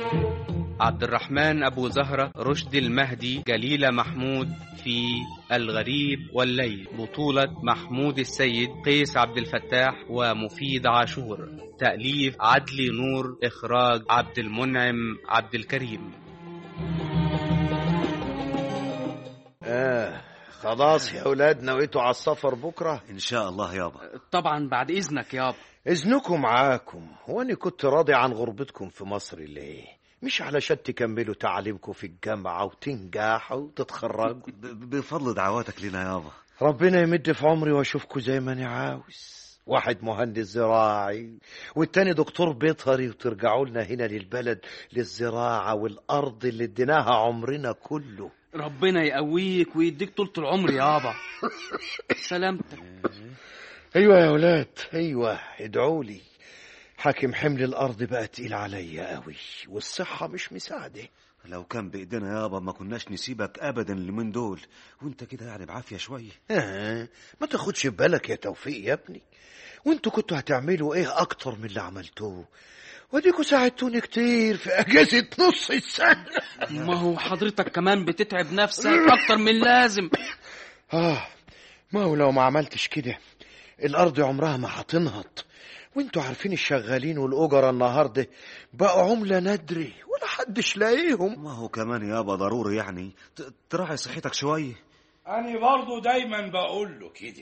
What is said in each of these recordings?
عبد الرحمن أبو زهرة رشد المهدي جليلة محمود في الغريب والليل بطولة محمود السيد قيس عبد الفتاح ومفيد عاشور تأليف عدلي نور إخراج عبد المنعم عبد الكريم آه خلاص يا أولاد نويتوا على السفر بكرة ان شاء الله يابا طبعا بعد اذنك يابا إذنكم معاكم وأنا كنت راضي عن غربتكم في مصر ليه مش علشان تكملوا تعليمكم في الجامعة وتنجحوا وتتخرجوا ب- ب- بفضل دعواتك لنا يابا ربنا يمد في عمري واشوفكم زي ما انا عاوز واحد مهندس زراعي والتاني دكتور بيطري وترجعوا لنا هنا للبلد للزراعة والأرض اللي اديناها عمرنا كله ربنا يقويك ويديك طولة العمر يابا سلامتك أيوة يا ولاد أيوة ادعوا لي حاكم حمل الأرض بقى تقيل عليا قوي والصحة مش مساعدة لو كان بايدينا يابا ما كناش نسيبك ابدا اليومين دول وانت كده يعني بعافيه شويه آه ما تاخدش في بالك يا توفيق يا ابني وانتوا كنتوا هتعملوا ايه اكتر من اللي عملتوه وديكوا ساعدتوني كتير في اجازة نص السنة ما هو حضرتك كمان بتتعب نفسك اكتر من لازم اه ما هو لو ما عملتش كده الارض عمرها ما هتنهض وانتوا عارفين الشغالين والاجرة النهارده بقوا عملة ندري ولا حدش لاقيهم ما هو كمان يابا ضروري يعني ت- تراعي صحتك شويه أنا برضو دايما بقول له كده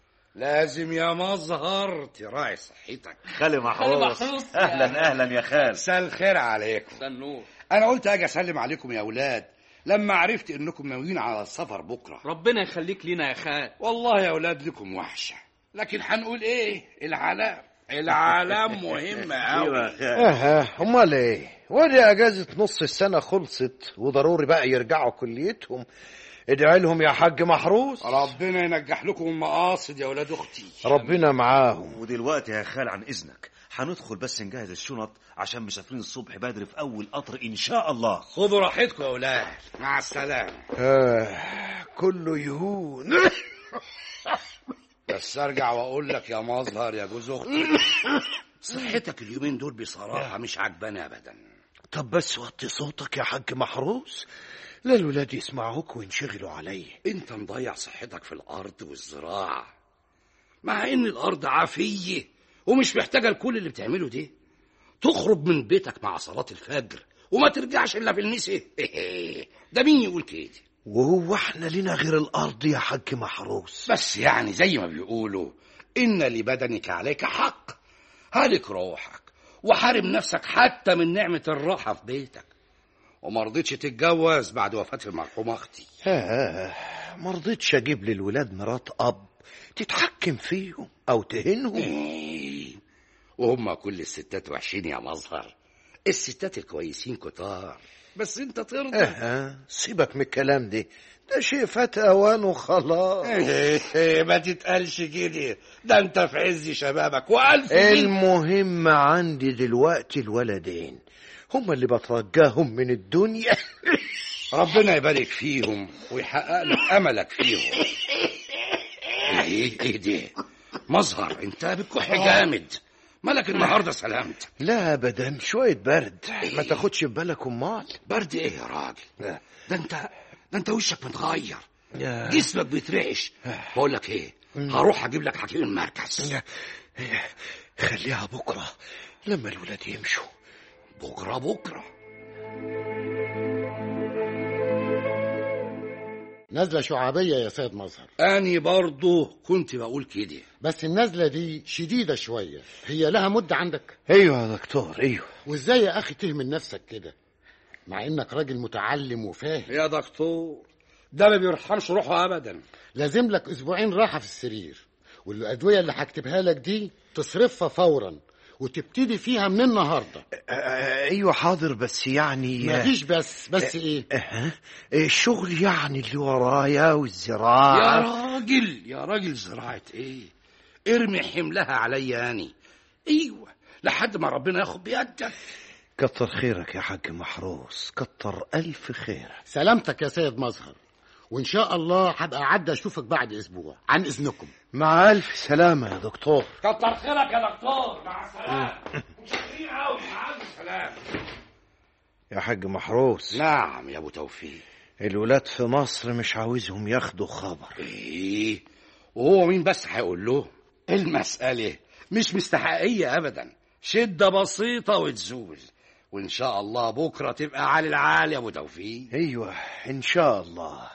لازم يا مظهر تراعي صحتك خالي محروس. اهلا اهلا يا خال مساء الخير عليكم ده النور أنا قلت أجي أسلم عليكم يا أولاد لما عرفت إنكم ناويين على السفر بكرة ربنا يخليك لينا يا خال والله يا أولاد لكم وحشة لكن هنقول إيه العلام العلام مهم أوي اها امال ايه ودي اجازة نص السنة خلصت وضروري بقى يرجعوا كليتهم ادعي لهم يا حاج محروس ربنا ينجح لكم المقاصد يا أولاد أختي ربنا معاهم ودلوقتي يا خال عن اذنك هندخل بس نجهز الشنط عشان مسافرين الصبح بدري في اول قطر ان شاء الله خذوا راحتكم يا أولاد مع السلامة آه كله يهون بس ارجع واقول لك يا مظهر يا جوز اختي صحتك اليومين دول بصراحه مش عجباني ابدا طب بس وطي صوتك يا حاج محروس لا الولاد يسمعوك وينشغلوا عليا انت مضيع صحتك في الارض والزراعه مع ان الارض عافيه ومش محتاجه لكل اللي بتعمله ده تخرج من بيتك مع صلاه الفجر وما ترجعش الا في المساء ده مين يقول كده وهو احنا لنا غير الارض يا حاج محروس بس يعني زي ما بيقولوا إن لبدنك عليك حق هلك روحك وحارم نفسك حتى من نعمة الراحة في بيتك وما رضيتش تتجوز بعد وفاة المرحومة أختي آه ما رضيتش اجيب للولاد مرات اب تتحكم فيهم او تهينهم إيه. وهم كل الستات وحشين يا مظهر الستات الكويسين كتار بس انت ترضى آه سيبك من الكلام ده ده شيء فات اوانه خلاص إيه، ما تتقالش كده ده انت في عز شبابك والف بنت المهم عندي دلوقتي الولدين هم اللي بترجاهم من الدنيا ربنا يبارك فيهم ويحقق لك املك فيهم ايه ايه ده مظهر انت بتكح جامد مالك النهارده سلامت لا ابدا شويه برد ما تاخدش في بالك امال برد ايه يا راجل ده انت ده انت وشك متغير يا جسمك بيترعش بقول لك ايه هروح اجيب لك حكيم المركز خليها بكره لما الولاد يمشوا بكره بكره نزلة شعابية يا سيد مظهر اني برضه كنت بقول كده بس النزلة دي شديدة شوية هي لها مدة عندك ايوه يا دكتور ايوه وازاي يا اخي تهمل نفسك كده مع انك راجل متعلم وفاهم يا دكتور ده ما بيرحمش روحه ابدا لازم لك اسبوعين راحة في السرير والادوية اللي هكتبها لك دي تصرفها فورا وتبتدي فيها من النهارده آه، ايوه حاضر بس يعني مفيش بس بس ايه أه. الشغل يعني اللي ورايا يا والزراعه راجل يا راجل زراعة ايه ارمي حملها عليا اني ايوه لحد ما ربنا ياخد بيدك كتر خيرك يا حاج محروس كتر الف خير سلامتك يا سيد مظهر وان شاء الله هبقى اعدي اشوفك بعد اسبوع عن اذنكم مع الف سلامه يا دكتور كتر خيرك يا دكتور مع السلامه متشكرين قوي مع الف سلامه يا حاج محروس نعم يا ابو توفيق الولاد في مصر مش عاوزهم ياخدوا خبر ايه وهو مين بس هيقول له المسألة مش مستحقية ابدا شدة بسيطة وتزول وان شاء الله بكرة تبقى على العالي يا ابو توفيق ايوه ان شاء الله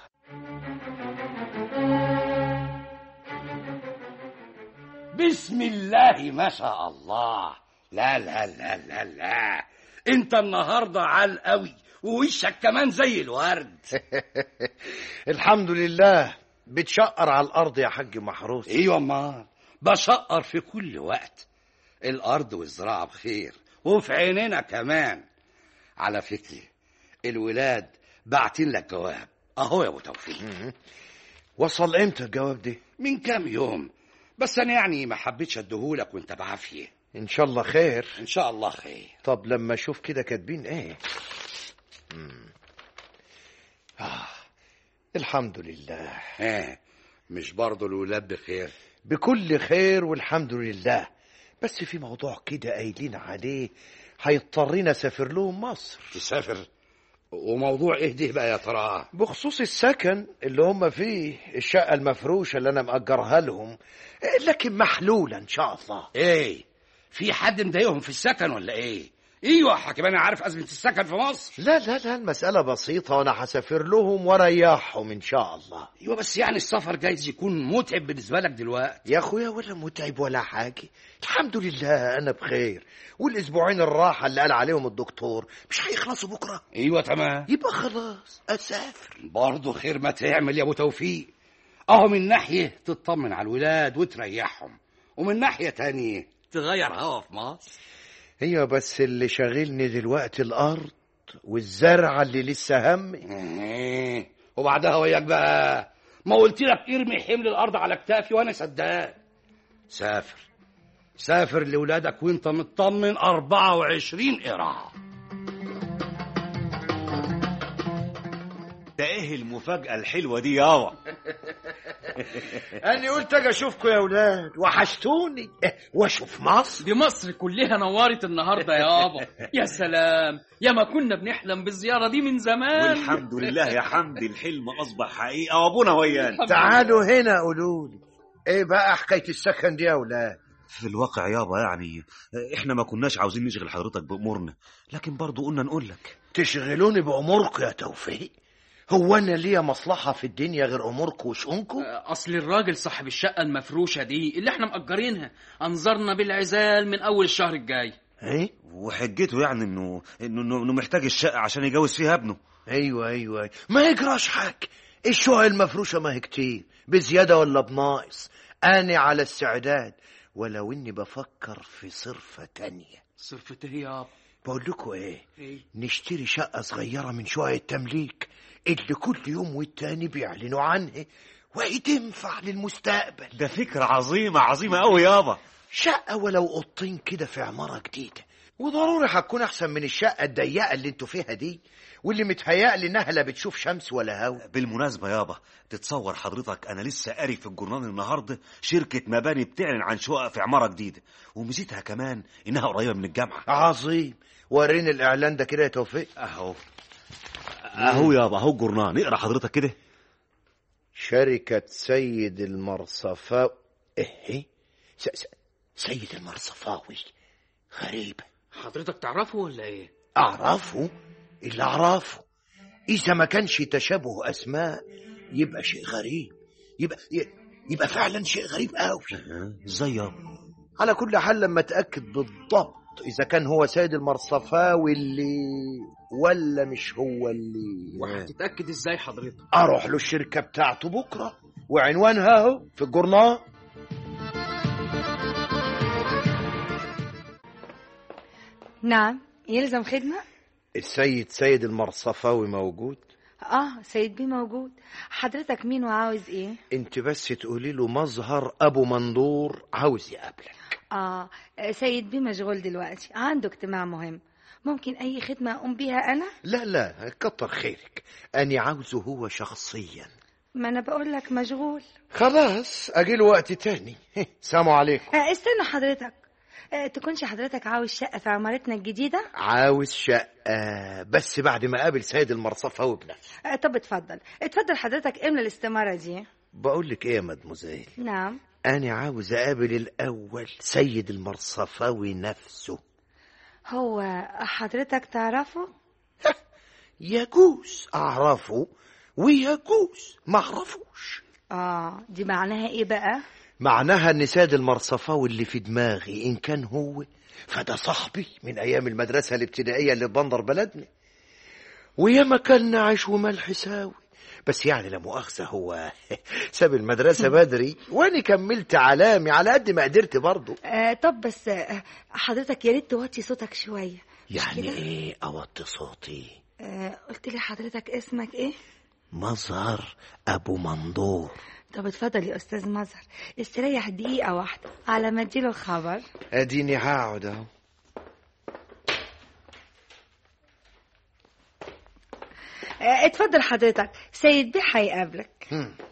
بسم الله ما شاء الله لا لا لا لا لا انت النهارده عال قوي ووشك كمان زي الورد الحمد لله بتشقر على الارض يا حاج محروس ايوه امال بشقر في كل وقت الارض والزراعه بخير وفي عيننا كمان على فكره الولاد باعتين لك جواب اهو يا ابو توفيق وصل امتى الجواب ده من كام يوم بس انا يعني ما حبيتش اديهولك وانت بعافيه ان شاء الله خير ان شاء الله خير طب لما اشوف كده كاتبين ايه مم. آه. الحمد لله ها مش برضه الولاد بخير بكل خير والحمد لله بس في موضوع كده قايلين عليه هيضطرينا اسافر لهم مصر تسافر وموضوع ايه ده بقى يا ترى بخصوص السكن اللي هم فيه الشقة المفروشة اللي أنا مأجرها لهم لكن محلولة إن شاء الله ايه في حد مضايقهم في السكن ولا ايه ايوه حكيم انا عارف ازمه السكن في مصر لا لا لا المسألة بسيطة وأنا هسافر لهم وأريحهم إن شاء الله ايوه بس يعني السفر جايز يكون متعب بالنسبه لك دلوقتي يا أخويا ولا متعب ولا حاجة الحمد لله أنا بخير والأسبوعين الراحة اللي قال عليهم الدكتور مش هيخلصوا بكرة ايوه تمام يبقى خلاص أسافر برضه خير ما تعمل يا ابو توفيق اهو من ناحيه تطمن على الولاد وتريحهم ومن ناحيه تانية تغير هوا في مصر أيوة بس اللي شاغلني دلوقتي الأرض والزرعة اللي لسه همي إيه. وبعدها وياك بقى ما قلت لك ارمي حمل الارض على كتافي وانا صدقت سافر سافر لاولادك وانت مطمن 24 قراءه ده ايه المفاجأة الحلوة دي يابا أنا قلت أجي أشوفكم يا أولاد وحشتوني وأشوف مصر دي مصر كلها نورت النهارده يابا يا سلام يا ما كنا بنحلم بالزياره دي من زمان والحمد لله يا حمدي الحلم أصبح حقيقة وأبونا ويانا تعالوا هنا قولوا لي إيه بقى حكاية السكن دي يا أولاد في الواقع يابا يعني احنا ما كناش عاوزين نشغل حضرتك بأمورنا لكن برضو قلنا نقول لك تشغلوني بأموركم يا توفيق هو أنا ليا مصلحة في الدنيا غير أموركم وشؤونكم اصل الراجل صاحب الشقه المفروشه دي اللي احنا مأجرينها انظرنا بالعزال من اول الشهر الجاي إيه وحجته يعني انه انه انه محتاج الشقة عشان يجوز فيها ابنه أيوة أيوة أيوة. ما يجراش حاجة الشقق المفروشة ما هي كتير بزيادة ولا بناقص أنا على استعداد ولو إني بفكر في صرفة تانية صرفت ايه يابا بقول لكم إيه ايه نشتري شقة صغيرة من شقق التمليك اللي كل يوم والتاني بيعلنوا عنها وهي تنفع للمستقبل ده فكرة عظيمة عظيمة قوي يابا شقة ولو أوضتين كده في عمارة جديدة وضروري هتكون أحسن من الشقة الضيقة اللي انتوا فيها دي واللي متهيألي إنها لا بتشوف شمس ولا هوا بالمناسبة يابا تتصور حضرتك أنا لسه قاري في الجورنال النهاردة شركة مباني بتعلن عن شقق في عمارة جديدة وميزتها كمان إنها قريبة من الجامعة عظيم وريني الإعلان ده كده يا توفيق أهو أهو يابا أهو الجورنال اقرا حضرتك كده شركة سيد المرصفاوي إيه س... س... سيد المرصفاوي غريبة حضرتك تعرفه ولا ايه أعرفه اللي أعرفه إذا ما كانش تشابه أسماء يبقى شيء غريب يبقى ي- يبقى فعلا شيء غريب قوي ازاي يابا على كل حال لما أتأكد بالضبط إذا كان هو سيد المرصفاوي اللي ولا مش هو اللي وهتتاكد ازاي حضرتك أروح له الشركة بتاعته بكرة وعنوانها أهو في الجورنال نعم يلزم خدمة؟ السيد سيد المرصفاوي موجود اه سيد بيه موجود حضرتك مين وعاوز ايه؟ انت بس تقولي له مظهر ابو مندور عاوز يقابلك اه سيد بيه مشغول دلوقتي عنده اجتماع مهم ممكن اي خدمة اقوم بيها انا؟ لا لا كتر خيرك اني عاوزه هو شخصيا ما انا بقول لك مشغول خلاص اجي له وقت تاني سلام عليكم آه استنى حضرتك آه، تكونش حضرتك عاوز شقة في عمارتنا الجديدة عاوز شقة بس بعد ما قابل سيد المرصفاوي بنفسه آه، طب اتفضل اتفضل حضرتك املى الاستمارة دي بقول لك ايه يا مدموزيل نعم انا عاوز اقابل الاول سيد المرصفاوي نفسه هو حضرتك تعرفه يجوز اعرفه ويجوز ما اعرفوش اه دي معناها ايه بقى معناها ان سيد المرصفاوي اللي في دماغي ان كان هو فده صاحبي من ايام المدرسه الابتدائيه اللي بندر بلدنا وياما كان عيش وملح ساوي بس يعني لا مؤاخذه هو ساب المدرسه بدري وانا كملت علامي على قد ما قدرت برضه آه طب بس آه، حضرتك يا ريت توطي صوتك شوية مش يعني كده؟ ايه اوطي صوتي آه قلت لي حضرتك اسمك ايه مظهر ابو مندور طب اتفضل يا استاذ مظهر استريح دقيقة واحدة على ما اديله الخبر اديني هقعد اهو آه اتفضل حضرتك سيد بيه هيقابلك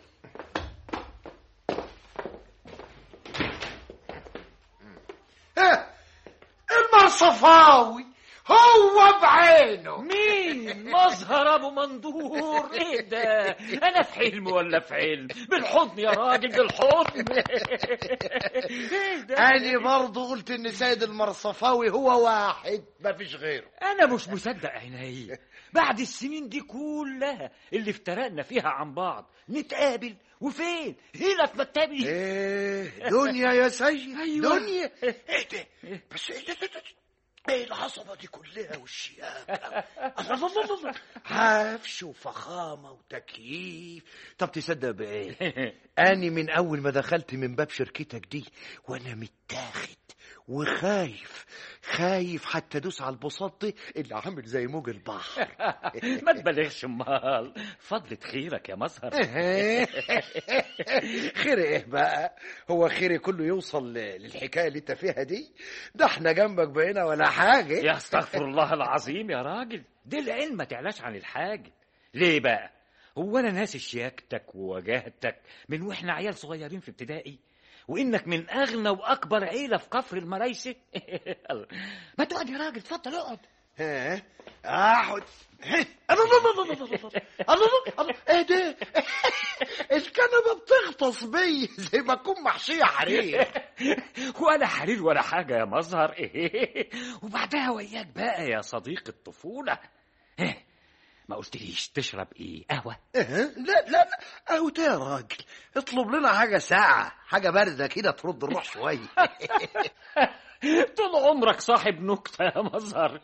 المرصفاوي هو بعينه مين مظهر ابو مندور ايه ده انا في حلم ولا في علم بالحضن يا راجل بالحضن ايه ده أنا برضه قلت إن سيد المرصفاوي هو واحد ما فيش غيره انا مش مصدق عيني بعد السنين دي كلها اللي افترقنا فيها عن بعض نتقابل وفين هنا في مكتبي إيه دنيا يا سيد أيوة. دنيا إيه ده بس إيه ده, ده, ده إيه العصبة دي كلها والشياكة الله الله الله الله عفش وفخامة وتكييف طب تصدق بإيه أنا من أول ما دخلت من باب شركتك دي وأنا متاخد وخايف خايف حتى ادوس على البساط دي اللي عامل زي موج البحر ما تبالغش امال فضلة خيرك يا مظهر خير ايه بقى هو خيري كله يوصل ل- للحكايه اللي انت فيها دي ده احنا جنبك بقينا ولا حاجه يا استغفر الله العظيم يا راجل دي العلم ما تعلاش عن الحاجة ليه بقى هو انا ناسي شياكتك ووجاهتك من واحنا عيال صغيرين في ابتدائي وانك من اغنى واكبر عيله في كفر المرايسي ما تقعد يا راجل اتفضل اقعد ها اقعد الله الله الله الله الله الله الله الله ايه ده الكنبه بتغطس بي زي ما اكون محشيه حرير ولا حرير ولا حاجة يا مظهر إيه وبعدها وياك بقى يا صديق الطفولة إيه ما قلتليش تشرب إيه قهوة إيه؟ لا لا لا اهو ده يا راجل اطلب لنا حاجه ساعه حاجه بارده كده ترد الروح شويه طول عمرك صاحب نكتة يا مظهر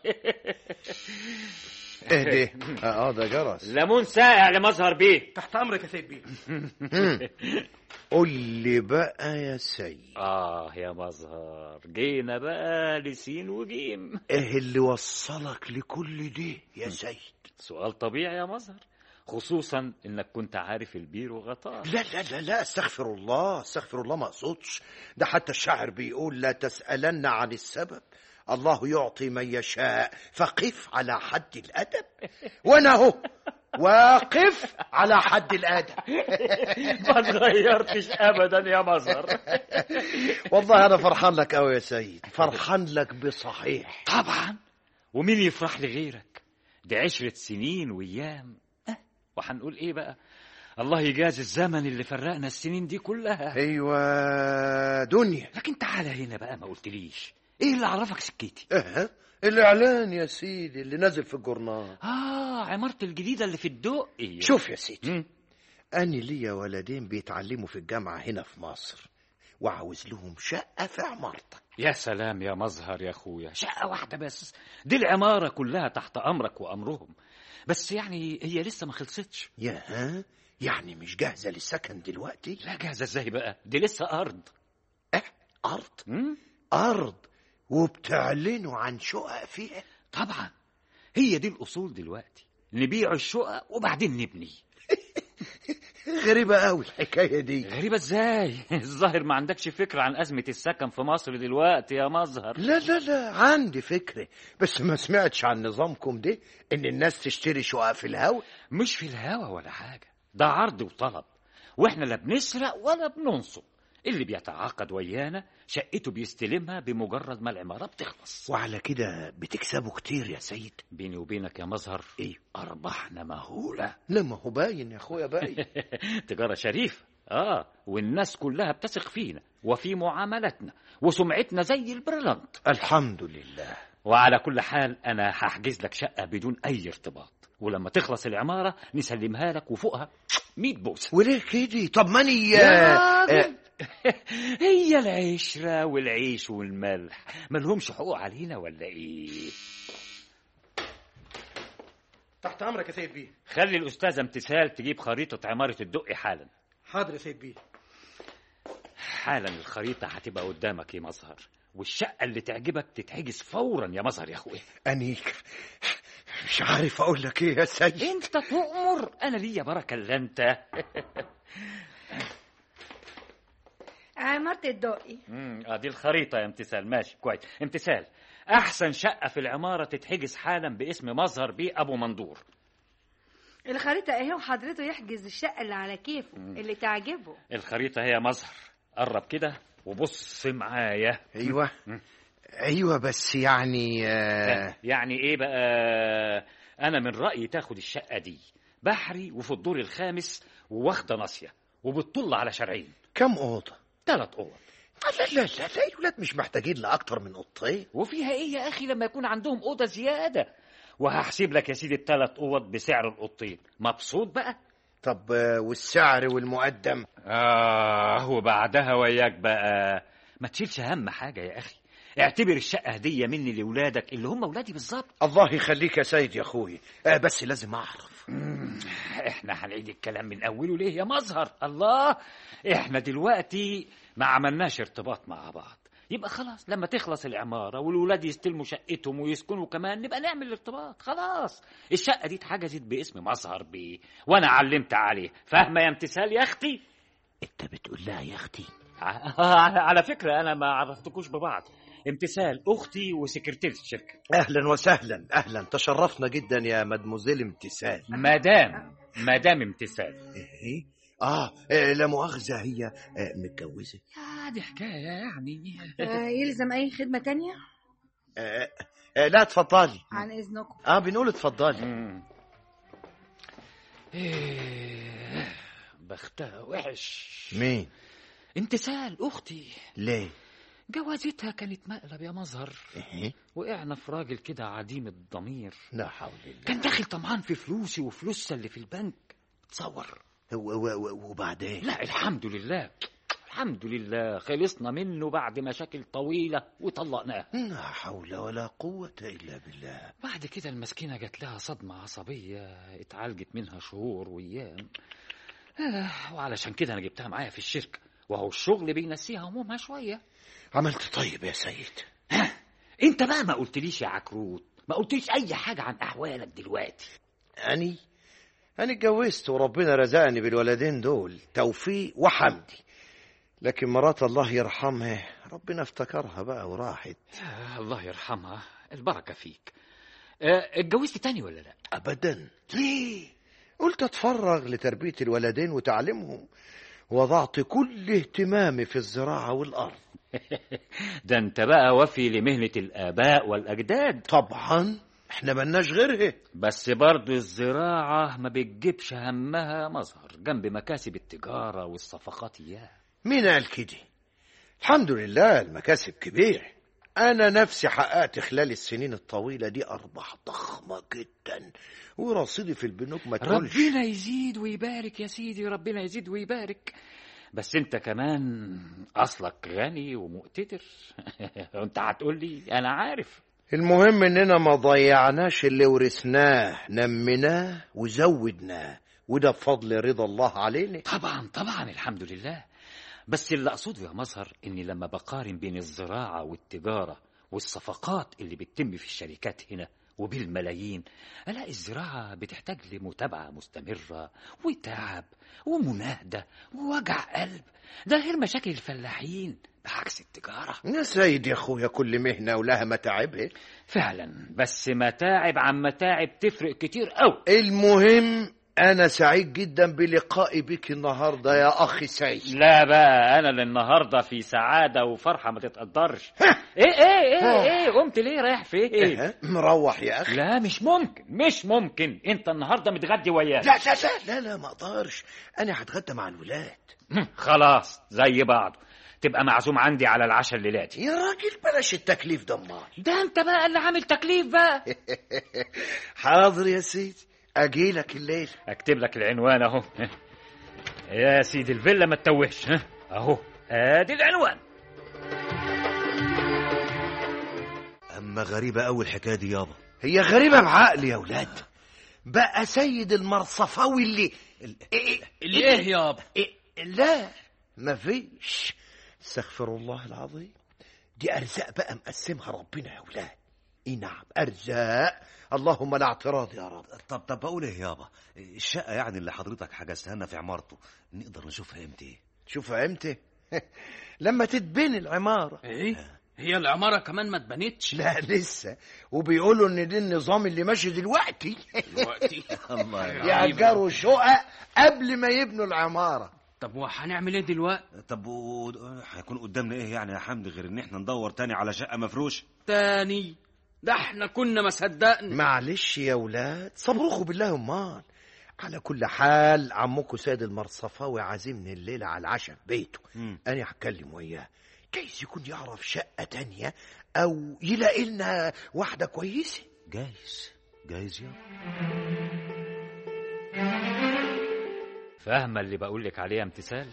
ايه ده اه ده جرس ليمون ساقع لمظهر بيه تحت امرك يا سيد بيه قول لي بقى يا سيد آه يا مظهر جينا بقى لسين وجيم ايه اللي وصلك لكل دي يا سيد سؤال طبيعي يا مظهر خصوصا انك كنت عارف البير وغطاه لا لا لا لا استغفر الله استغفر الله ما اقصدش ده حتى الشاعر بيقول لا تسألن عن السبب الله يعطي من يشاء فقف على حد الأدب وأنا أهو واقف على حد الأدب ما اتغيرتش ابدا يا مظهر والله أنا فرحان لك أوي يا سيد فرحان لك بصحيح طبعا ومين يفرح لغيرك دي عشرة سنين وأيام أه وهنقول إيه بقى الله يجازي الزمن اللي فرقنا السنين دي كلها أيوة دنيا لكن تعالى هنا بقى ما قلتليش إيه اللي عرفك سكتي أه. الإعلان يا سيدي اللي نازل في الجورنال آه عمارة الجديدة اللي في الدقي شوف يا سيدي مم. أنا ليا ولدين بيتعلموا في الجامعة هنا في مصر وعاوز لهم شقة في عمارتك يا سلام يا مظهر يا أخويا شقة واحدة بس دي العمارة كلها تحت أمرك وأمرهم بس يعني هي لسه ما خلصتش يا ها يعني مش جاهزة للسكن دلوقتي لا جاهزة ازاي بقى دي لسه أرض أه أرض مم؟ أرض وبتعلنوا عن شقق فيها طبعا هي دي الأصول دلوقتي نبيع الشقق وبعدين نبني غريبة قوي الحكاية دي غريبة ازاي الظاهر ما عندكش فكرة عن أزمة السكن في مصر دلوقتي يا مظهر لا لا لا عندي فكرة بس ما سمعتش عن نظامكم ده إن الناس تشتري شقق في الهوا مش في الهوا ولا حاجة ده عرض وطلب واحنا لا بنسرق ولا بننصب اللي بيتعاقد ويانا شقته بيستلمها بمجرد ما العمارة بتخلص وعلى كده بتكسبوا كتير يا سيد بيني وبينك يا مظهر ايه أرباحنا مهولة لا ما هو باين يا اخويا باين تجارة شريفة آه والناس كلها بتثق فينا وفي معاملاتنا وسمعتنا زي البرلنت الحمد لله وعلى كل حال أنا هحجز لك شقة بدون أي ارتباط ولما تخلص العمارة نسلمها لك وفوقها 100 بوسة وليه كده طب ماني يا آه، راجل هي العشرة والعيش والملح ملهمش حقوق علينا ولا ايه تحت امرك يا سيد بيه خلي الأستاذة امتثال تجيب خريطة عمارة الدقي حالا حاضر يا سيد بيه حالا الخريطة هتبقى قدامك يا مظهر والشقة اللي تعجبك تتحجز فورا يا مظهر يا اخويا انيك مش عارف اقول لك ايه يا سيد انت تؤمر انا ليا بركة الا انت عمارة الدقي امم ادي الخريطة يا امتثال ماشي كويس امتثال احسن شقة في العمارة تتحجز حالا باسم مظهر بيه ابو مندور الخريطة اهي وحضرته يحجز الشقة اللي على كيفه اللي تعجبه الخريطة هي مظهر قرب كده وبص معايا ايوه ايوه بس يعني آه، يعني ايه بقى انا من رأيي تاخد الشقة دي بحري وفي الدور الخامس وواخدة ناصية وبتطل على شرعين كم اوضه ثلاث اوض لا لا لا لا الولاد مش محتاجين لاكتر من اوضتين وفيها ايه يا اخي لما يكون عندهم اوضه زياده وهحسب لك يا سيدي الثلاث اوض بسعر الاوضتين مبسوط بقى طب آه، والسعر والمقدم اه وبعدها وياك بقى ما تشيلش هم حاجه يا اخي اعتبر الشقه هديه مني لاولادك اللي هم اولادي بالظبط الله يخليك يا سيد يا اخوي آه بس لازم اعرف احنا هنعيد الكلام من اوله ليه يا مظهر الله احنا دلوقتي ما عملناش ارتباط مع بعض يبقى خلاص لما تخلص العمارة والولاد يستلموا شقتهم ويسكنوا كمان نبقى نعمل الارتباط خلاص الشقة دي اتحجزت باسم مظهر بيه وانا علمت عليه فاهمة يا امتثال يا اختي انت بتقول لها يا اختي على على فكرة انا ما عرفتكوش ببعض امتثال اختي وسكرتيرة الشركة اهلا وسهلا اهلا تشرفنا جدا يا مدموزيل امتثال مدام مدام امتثال ايه اه آه، لا مؤاخذه هي آه، متجوزه يا دي حكاية يعني آه، يلزم اي خدمة تانية آه آه لا اتفضلي عن اذنكم اه بنقول اتفضلي مم. إيه بختها وحش مين امتثال اختي ليه جوازتها كانت مقلب يا مظهر ايه وقعنا في راجل كده عديم الضمير لا حول الله كان داخل طمعان في فلوسي وفلوسها اللي في البنك تصور و- و- و- وبعدين لا الحمد لله الحمد لله خلصنا منه بعد مشاكل طويلة وطلقناه لا حول ولا قوة إلا بالله بعد كده المسكينة جات لها صدمة عصبية اتعالجت منها شهور وأيام آه وعلشان كده أنا جبتها معايا في الشركة وهو الشغل بينسيها همومها شوية عملت طيب يا سيد أنت بقى ما قلتليش يا عكروت ما قلتليش أي حاجة عن أحوالك دلوقتي أني أنا اتجوزت وربنا رزقني بالولدين دول توفيق وحمدي لكن مرات الله يرحمها ربنا افتكرها بقى وراحت آه الله يرحمها البركة فيك آه اتجوزت تاني ولا لا أبدا ليه قلت أتفرغ لتربية الولدين وتعليمهم وضعت كل اهتمامي في الزراعة والأرض ده انت بقى وفي لمهنة الآباء والأجداد طبعا احنا ملناش غيرها بس برضو الزراعة ما بتجيبش همها مظهر جنب مكاسب التجارة والصفقات إياها مين قال كده الحمد لله المكاسب كبيرة أنا نفسي حققت خلال السنين الطويلة دي أرباح ضخمة جدا ورصيدي في البنوك ما تقولش ربنا يزيد ويبارك يا سيدي ربنا يزيد ويبارك بس انت كمان اصلك غني ومقتدر انت هتقول لي انا عارف المهم إننا ما ضيعناش اللي ورثناه نميناه وزودناه وده بفضل رضا الله علينا طبعا طبعا الحمد لله بس اللي اقصده يا مظهر اني لما بقارن بين الزراعة والتجارة والصفقات اللي بتتم في الشركات هنا وبالملايين الاقي الزراعة بتحتاج لمتابعة مستمرة وتعب ومناهدة ووجع قلب ده غير مشاكل الفلاحين بعكس التجارة يا سيد يا أخويا كل مهنة ولها متاعبها فعلا بس متاعب عن متاعب تفرق كتير قوي المهم أنا سعيد جدا بلقائي بك النهاردة يا أخي سعيد لا بقى انا اللي النهارده في سعاده وفرحه ما تتقدرش ايه ايه ايه ايه قمت ليه رايح فين ها؟ مروح يا أخي لا مش ممكن مش ممكن انت النهارده متغدي ويانا لا لا لا لا لا ما أقدرش أنا هتغدى مع الولاد خلاص زي بعض تبقى معزوم عندي على العشاء الليلاتي يا راجل بلاش التكليف ده امال ده انت بقى اللي عامل تكليف بقى حاضر يا سيدي أجيلك الليل اكتب لك العنوان اهو يا سيدي الفيلا ما تتوهش ها؟ اهو ادي العنوان اما غريبه قوي الحكايه دي يابا هي غريبة بعقل يا ولاد بقى سيد المرصفاوي اللي إيه اللي ايه يابا إيه لا مفيش استغفر الله العظيم دي أرزاق بقى مقسمها ربنا يا ولاد إيه نعم أرزاق اللهم لا اعتراض يا رب طب طب بقول ايه يابا الشقه يعني اللي حضرتك حجزتها لنا في عمارته نقدر نشوفها امتى شوف امتى لما تتبني العمارة ايه هي العماره كمان ما اتبنتش لا لسه وبيقولوا ان ده النظام اللي ماشي دلوقتي دلوقتي الله يأجروا شقق قبل ما يبنوا العمارة طب وهنعمل ايه دلوقتي طب و... هيكون قدامنا ايه يعني يا حمدي غير ان احنا ندور تاني على شقه مفروش تاني ده احنا كنا ما صدقنا معلش يا ولاد صبروخوا بالله امال على كل حال عمكم سيد المرصفاوي عازمني الليلة على العشاء في بيته مم. أنا هتكلم وياه جايز يكون يعرف شقة تانية أو يلاقي لنا واحدة كويسة جايز جايز يابا فاهمه اللي بقول لك عليه يا امتثال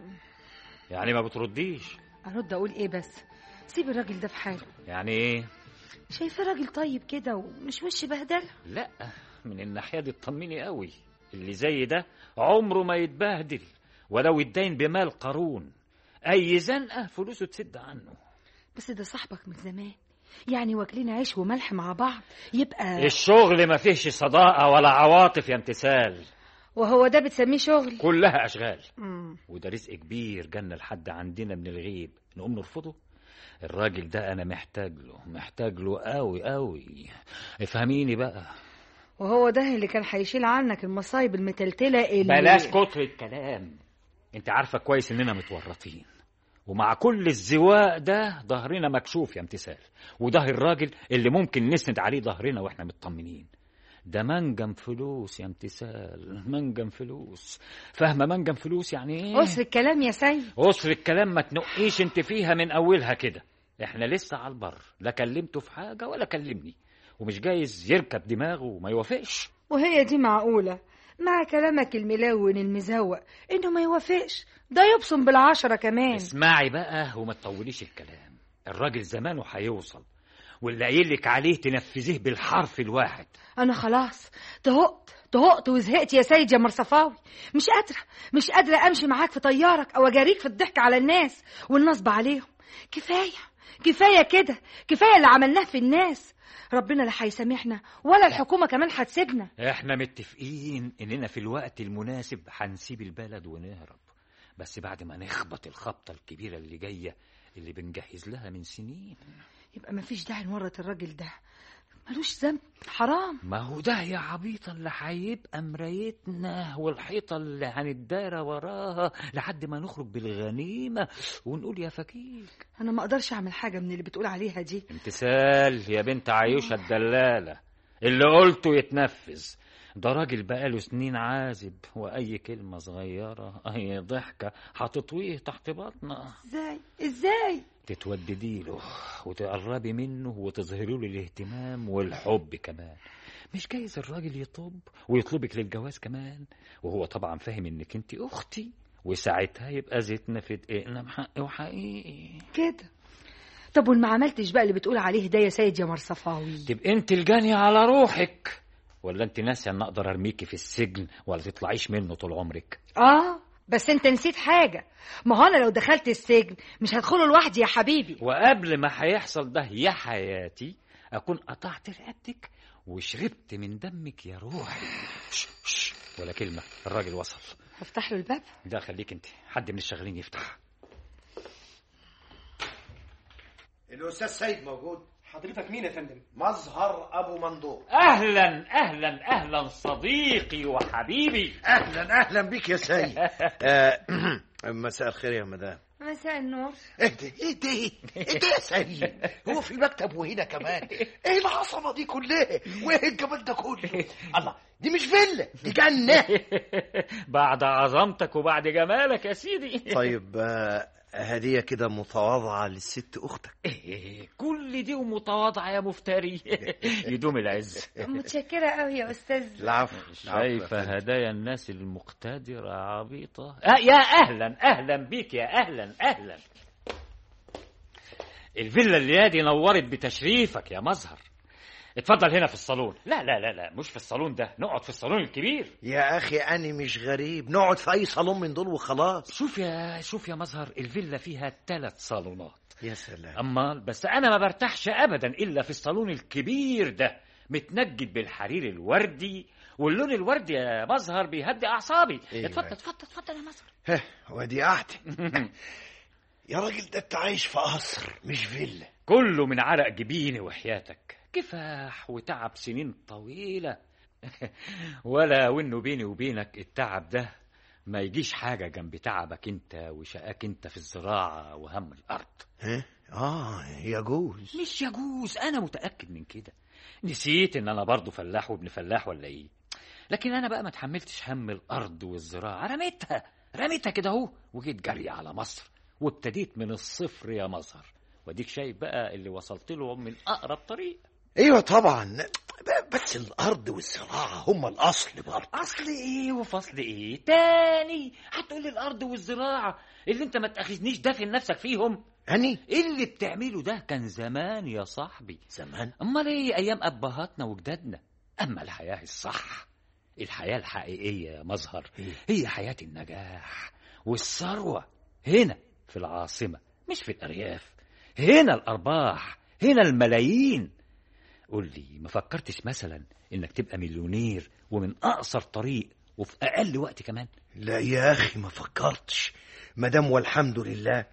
يعني ما بترديش ارد اقول ايه بس سيب الراجل ده في حاله يعني ايه شايفاه راجل طيب كده ومش وش بهدله لا من الناحيه دي اطمني قوي اللي زي ده عمره ما يتبهدل ولو يتدين بمال قارون اي زنقه فلوسه تسد عنه بس ده صاحبك من زمان يعني واكلين عيش وملح مع بعض يبقى الشغل ما فيهش صداقه ولا عواطف يا امتثال وهو ده بتسميه شغل كلها اشغال مم. وده رزق كبير جالنا لحد عندنا من الغيب نقوم نرفضه الراجل ده انا محتاج له محتاج له قوي قوي افهميني بقى وهو ده اللي كان هيشيل عنك المصايب المتلتله اللي بلاش كتر الكلام انت عارفه كويس اننا متورطين ومع كل الزواق ده ظهرنا مكشوف يا امتثال وده الراجل اللي ممكن نسند عليه ظهرنا واحنا مطمنين ده منجم فلوس يا امتثال منجم فلوس فاهمه منجم فلوس يعني ايه قصر الكلام يا سيد قصر الكلام ما تنقيش انت فيها من اولها كده احنا لسه على البر لا كلمته في حاجه ولا كلمني ومش جايز يركب دماغه وما يوافقش وهي دي معقوله مع كلامك الملون المزوق انه ما يوافقش ده يبصم بالعشرة كمان اسمعي بقى وما تطوليش الكلام الراجل زمانه هيوصل واللي قايل لك عليه تنفذيه بالحرف الواحد انا خلاص طهقت طهقت وزهقت يا سيد يا مرصفاوي مش قادره مش قادره امشي معاك في طيارك او اجاريك في الضحك على الناس والنصب عليهم كفايه كفايه كده كفايه اللي عملناه في الناس ربنا لا هيسامحنا ولا الحكومه كمان هتسيبنا احنا متفقين اننا في الوقت المناسب هنسيب البلد ونهرب بس بعد ما نخبط الخبطه الكبيره اللي جايه اللي بنجهز لها من سنين يبقى مفيش داعي نورط الراجل ده ملوش ذنب حرام ما هو ده يا عبيطة اللي هيبقى مرايتنا والحيطة اللي هنتدارى وراها لحد ما نخرج بالغنيمة ونقول يا فكيك انا ما اقدرش اعمل حاجه من اللي بتقول عليها دي امتثال يا بنت عيوشة الدلالة اللي قلته يتنفذ ده راجل بقاله سنين عازب وأي كلمة صغيرة أي ضحكة هتطويه تحت بطنه ازاي ازاي تتوددي له وتقربي منه وتظهري له الاهتمام والحب كمان مش جايز الراجل يطب ويطلبك للجواز كمان وهو طبعا فاهم انك انت اختي وساعتها يبقى زيتنا في دقيقنا بحق وحقيقي كده طب وما عملتش بقى اللي بتقول عليه ده يا سيد يا مرصفاوي تبقى انت الجانية على روحك ولا انت ناسية ان اقدر ارميكي في السجن ولا تطلعيش منه طول عمرك اه بس انت نسيت حاجه ما هو انا لو دخلت السجن مش هدخله لوحدي يا حبيبي وقبل ما هيحصل ده يا حياتي اكون قطعت رقبتك وشربت من دمك يا روحي ش ش ولا كلمة الراجل وصل هفتح له الباب ده خليك انت حد من الشغالين يفتح الأستاذ سيد موجود حضرتك مين يا فندم مظهر ابو مندوب اهلا اهلا اهلا صديقي وحبيبي اهلا اهلا بك يا سيد آه، مساء الخير يا مدام مساء النور ايه ده ايه ده ايه ده يا سيد هو في مكتب وهنا كمان ايه العصبه دي كلها وايه الجمال ده كله الله دي مش فيلا دي جنه بعد عظمتك وبعد جمالك يا سيدي طيب آه، هديه كده متواضعه للست اختك إيه، كل دي ومتواضعة يا مفتري يدوم العز متشكرة قوي يا أستاذ العفو شايفة هدايا الناس المقتدرة عبيطة آه يا أهلا أهلا بيك يا أهلا أهلا الفيلا اللي دي نورت بتشريفك يا مظهر اتفضل هنا في الصالون لا لا لا لا مش في الصالون ده نقعد في الصالون الكبير يا اخي انا مش غريب نقعد في اي صالون من دول وخلاص شوف يا شوف يا مظهر الفيلا فيها ثلاث صالونات يا سلام أما بس أنا ما برتاحش أبدا إلا في الصالون الكبير ده متنجد بالحرير الوردي واللون الوردي يا مظهر بيهدي أعصابي إيه اتفضل بقى؟ اتفضل اتفضل يا مظهر هه وادي قعدة يا راجل ده انت عايش في قصر مش فيلا كله من عرق جبيني وحياتك كفاح وتعب سنين طويلة ولا وإنه بيني وبينك التعب ده ما يجيش حاجة جنب تعبك انت وشقاك انت في الزراعة وهم الأرض ها اه يجوز مش يجوز انا متاكد من كده نسيت ان انا برضه فلاح وابن فلاح ولا ايه لكن انا بقى ما اتحملتش هم الارض والزراعه رميتها رميتها كده اهو وجيت جري على مصر وابتديت من الصفر يا مظهر واديك شايف بقى اللي وصلت له من اقرب طريق ايوه طبعا ب- بس الارض والزراعه هم الاصل برضه اصل ايه وفصل ايه تاني هتقول لي الارض والزراعه اللي انت ما تاخذنيش دافن نفسك فيهم اني اللي بتعمله ده كان زمان يا صاحبي زمان امال ايه ايام ابهاتنا وجدادنا اما الحياه الصح الحياه الحقيقيه يا مظهر إيه؟ هي حياه النجاح والثروه هنا في العاصمه مش في الارياف هنا الارباح هنا الملايين قول لي ما فكرتش مثلا انك تبقى مليونير ومن اقصر طريق وفي اقل وقت كمان لا يا اخي ما فكرتش مدام والحمد لله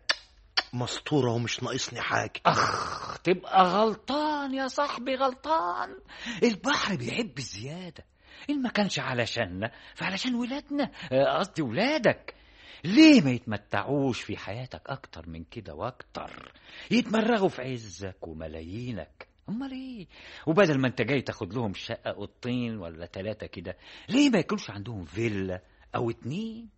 مسطوره ومش ناقصني حاجه اخ تبقى غلطان يا صاحبي غلطان البحر بيحب الزياده ان ما كانش علشاننا فعلشان ولادنا آه، قصدي ولادك ليه ما يتمتعوش في حياتك اكتر من كده واكتر يتمرغوا في عزك وملايينك امال ايه وبدل ما انت جاي تاخد لهم شقه اوضتين ولا ثلاثه كده ليه ما يكونش عندهم فيلا او اتنين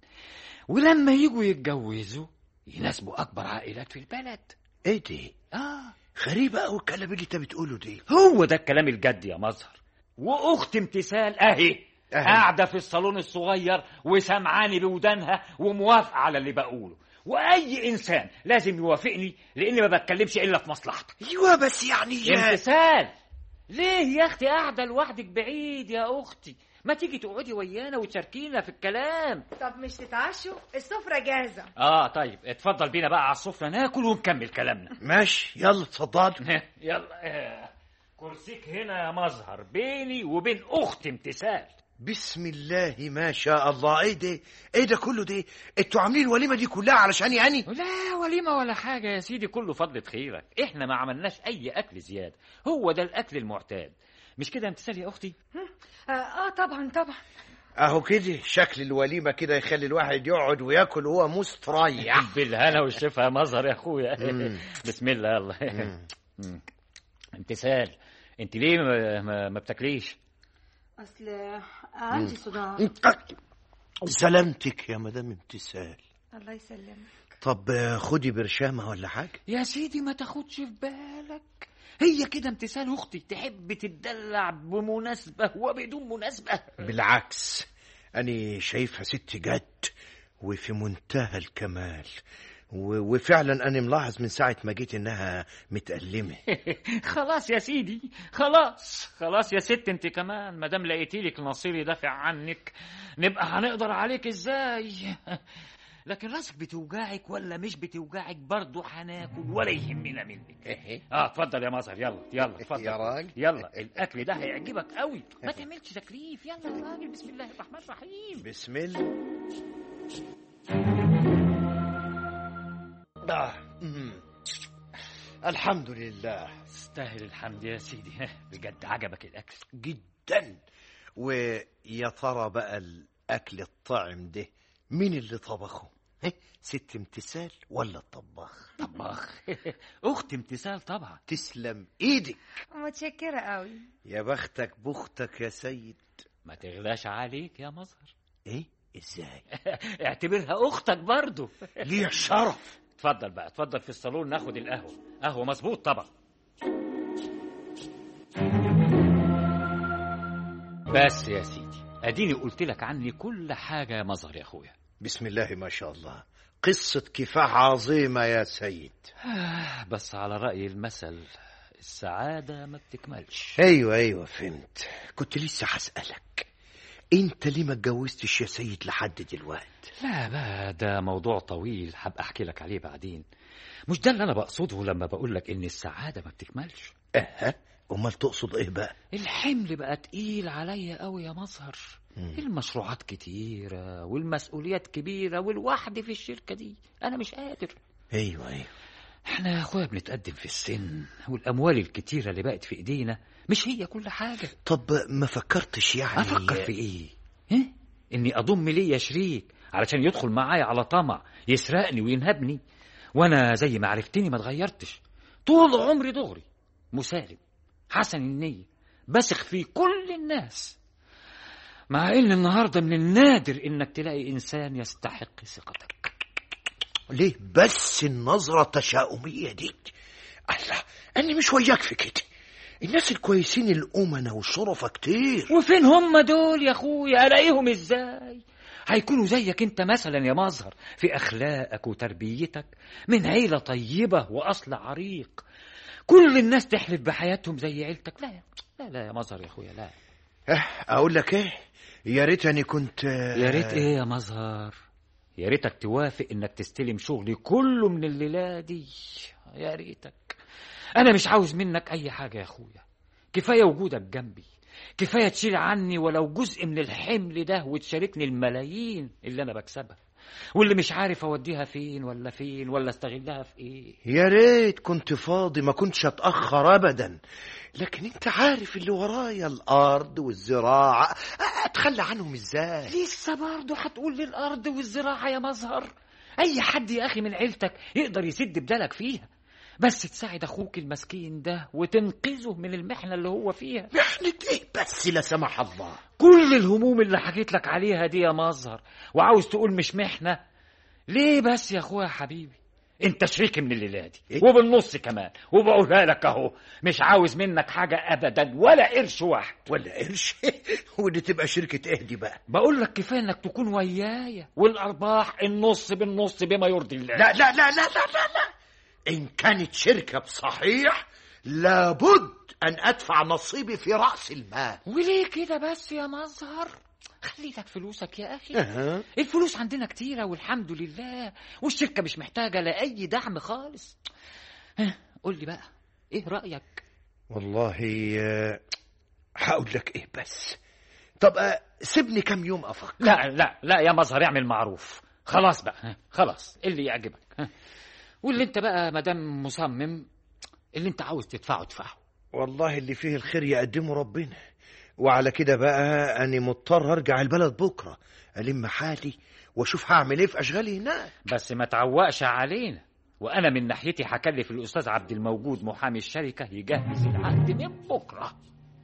ولما يجوا يتجوزوا يناسبوا اكبر عائلات في البلد ايه دي اه غريبه قوي الكلام اللي انت بتقوله دي هو ده الكلام الجد يا مظهر واخت امتثال اهي أهي. قاعده في الصالون الصغير وسمعاني بودانها وموافقه على اللي بقوله واي انسان لازم يوافقني لاني ما بتكلمش الا في مصلحتك ايوه بس يعني امتثال ليه يا اختي قاعده لوحدك بعيد يا اختي ما تيجي تقعدي ويانا وتشاركينا في الكلام طب مش تتعشوا السفرة جاهزة اه طيب اتفضل بينا بقى على السفره ناكل ونكمل كلامنا ماشي يلا اتفضل يلا آه، كرسيك هنا يا مظهر بيني وبين اختي امتثال بسم الله ما شاء الله ايه ده ايه ده كله ده انتوا عاملين الوليمه دي كلها علشان يعني لا وليمة ولا حاجة يا سيدي كله فضلة خيرك احنا ما عملناش اي اكل زيادة هو ده الاكل المعتاد مش كده يا امتثال يا اختي آه, اه طبعا طبعا اهو كده شكل الوليمه كده يخلي الواحد يقعد وياكل وهو مستريح بالهنا والشفا يا مظهر يا اخويا مم. بسم الله يلا مم. مم. امتثال انت ليه ما, ما, ما بتاكليش اصل عندي صداع سلامتك يا مدام امتثال الله يسلمك طب آه، خدي برشامه ولا حاجه يا سيدي ما تاخدش في بالك هي كده امتثال اختي تحب تتدلع بمناسبة وبدون مناسبة بالعكس أنا شايفها ست جد وفي منتهى الكمال و- وفعلا أنا ملاحظ من ساعة ما جيت إنها متألمة خلاص يا سيدي خلاص خلاص يا ست انت كمان ما دام لقيتي لك نصير يدافع عنك نبقى هنقدر عليك ازاي لكن راسك بتوجعك ولا مش بتوجعك برضه هناكل ولا يهمنا منك اه اتفضل يا مظهر يلا يلا اتفضل يا راجل. يلا الاكل ده هيعجبك قوي ما تعملش تكليف يلا يا راجل بسم الله الرحمن الرحيم بسم الله آه. مم. الحمد لله تستاهل الحمد يا سيدي بجد عجبك الاكل جدا ويا ترى بقى الاكل الطعم ده مين اللي طبخه ها؟ ست امتثال ولا الطباخ طباخ اخت امتثال طبعا تسلم ايدك متشكرة قوي يا بختك بختك يا سيد ما تغلاش عليك يا مظهر ايه ازاي اعتبرها اختك برضو ليه شرف اتفضل بقى اتفضل في الصالون ناخد القهوه قهوه مظبوط طبعا بس يا سيدي اديني قلت لك عني كل حاجه يا مظهر يا اخويا بسم الله ما شاء الله قصة كفاح عظيمة يا سيد بس على راي المثل السعاده ما بتكملش ايوه ايوه فهمت كنت لسه هسألك انت ليه ما اتجوزتش يا سيد لحد دلوقتي لا بقى ده موضوع طويل هبقى احكي لك عليه بعدين مش ده اللي انا بقصده لما بقول لك ان السعاده ما بتكملش اه امال تقصد ايه بقى الحمل بقى تقيل عليا قوي يا مظهر المشروعات كتيرة والمسؤوليات كبيرة والوحدي في الشركة دي أنا مش قادر ايوه ايوه احنا يا أخويا بنتقدم في السن والأموال الكتيرة اللي بقت في إيدينا مش هي كل حاجة طب ما فكرتش يعني أفكر في إيه؟ ها؟ إني أضم ليا شريك علشان يدخل معايا على طمع يسرقني وينهبني وأنا زي ما عرفتني ما اتغيرتش طول عمري دغري مسالم حسن النية بثق في كل الناس مع ان النهارده من النادر انك تلاقي انسان يستحق ثقتك ليه بس النظرة التشاؤمية دي الله أنا مش وياك في كده الناس الكويسين الأمنة والشرفة كتير وفين هم دول يا اخويا الاقيهم ازاي هيكونوا زيك انت مثلا يا مظهر في اخلاقك وتربيتك من عيله طيبه واصل عريق كل الناس تحلف بحياتهم زي عيلتك لا لا لا يا مظهر يا اخويا لا اه أقول لك إيه يا ريتني كنت يا ريت ايه يا مظهر يا ريتك توافق انك تستلم شغلي كله من الليله دي يا ريتك انا مش عاوز منك اي حاجه يا اخويا كفايه وجودك جنبي كفايه تشيل عني ولو جزء من الحمل ده وتشاركني الملايين اللي انا بكسبها واللي مش عارف اوديها فين ولا فين ولا استغلها في ايه يا ريت كنت فاضي ما كنتش اتاخر ابدا لكن انت عارف اللي ورايا الارض والزراعه اتخلى عنهم ازاي لسه برضه هتقول لي الارض والزراعه يا مظهر اي حد يا اخي من عيلتك يقدر يسد بدالك فيها بس تساعد اخوك المسكين ده وتنقذه من المحنه اللي هو فيها محنة ايه بس لا سمح الله كل الهموم اللي حكيت لك عليها دي يا مظهر وعاوز تقول مش محنه ليه بس يا اخويا حبيبي انت شريكي من الليله دي إيه؟ وبالنص كمان وبقولها لك اهو مش عاوز منك حاجه ابدا ولا قرش واحد ولا قرش ودي تبقى شركة ايه دي بقى بقول لك كفايه انك تكون ويايا والارباح النص بالنص بما يرضي الله لا لا لا لا لا لا, لا. إن كانت شركة بصحيح لابد أن أدفع نصيبي في رأس المال وليه كده بس يا مظهر خلي لك فلوسك يا اخي أها. الفلوس عندنا كتيرة والحمد لله والشركة مش محتاجة لأي دعم خالص ها، قول لي بقى ايه رأيك والله آه، هقول لك إيه بس طب آه، سيبني كم يوم أفكر لا لا لا يا مظهر اعمل معروف خلاص بقى ها، خلاص اللي يعجبك ها. واللي انت بقى مدام مصمم اللي انت عاوز تدفعه ادفعه والله اللي فيه الخير يقدمه ربنا وعلى كده بقى أنا مضطر أرجع البلد بكرة ألم حالي وأشوف هعمل إيه في أشغالي هناك بس ما تعوقش علينا وانا من ناحيتي هكلف الاستاذ عبد الموجود محامي الشركه يجهز العقد من بكره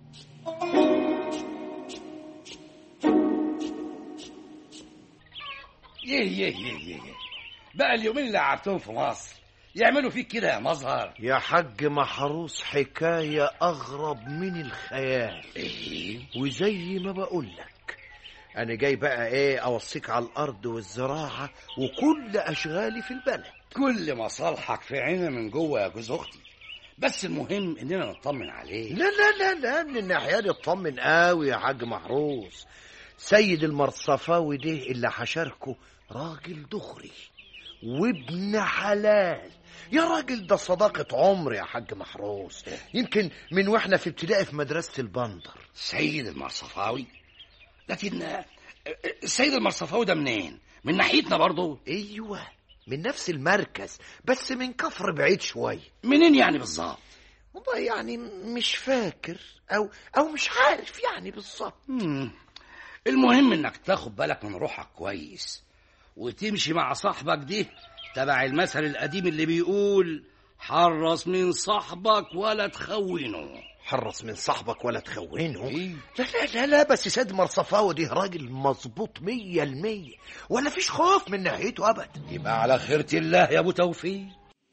يه يه يه يه يه. بقى اليومين اللي قعدتهم في مصر يعملوا فيك كده يا مظهر يا حاج محروس حكاية أغرب من الخيال ايه وزي ما بقول لك أنا جاي بقى إيه أوصيك على الأرض والزراعة وكل أشغالي في البلد كل مصالحك في عيننا من جوه يا جوز اختي بس المهم اننا نطمن عليه لا لا لا لا من الناحية دي اطمن قوي يا حاج محروس سيد المرصفاوي ده اللي هشاركه راجل دغري وابن حلال يا راجل ده صداقة عمر يا حاج محروس يمكن من واحنا في ابتدائي في مدرسة البندر سيد المرصفاوي لكن آه، السيد المرصفاوي ده منين من ناحيتنا برضه ايوه من نفس المركز بس من كفر بعيد شوية منين يعني بالظبط والله يعني مش فاكر أو أو مش عارف يعني بالظبط مم. المهم انك تاخد بالك من روحك كويس وتمشي مع صاحبك ده تبع المثل القديم اللي بيقول حرص من صاحبك ولا تخونه حرص من صاحبك ولا تخونه إيه؟ لا لا لا لا بس سيد مرصفاوي ده راجل مظبوط مية المية ولا فيش خوف من ناحيته أبدا يبقى على خيرة الله يا ابو توفيق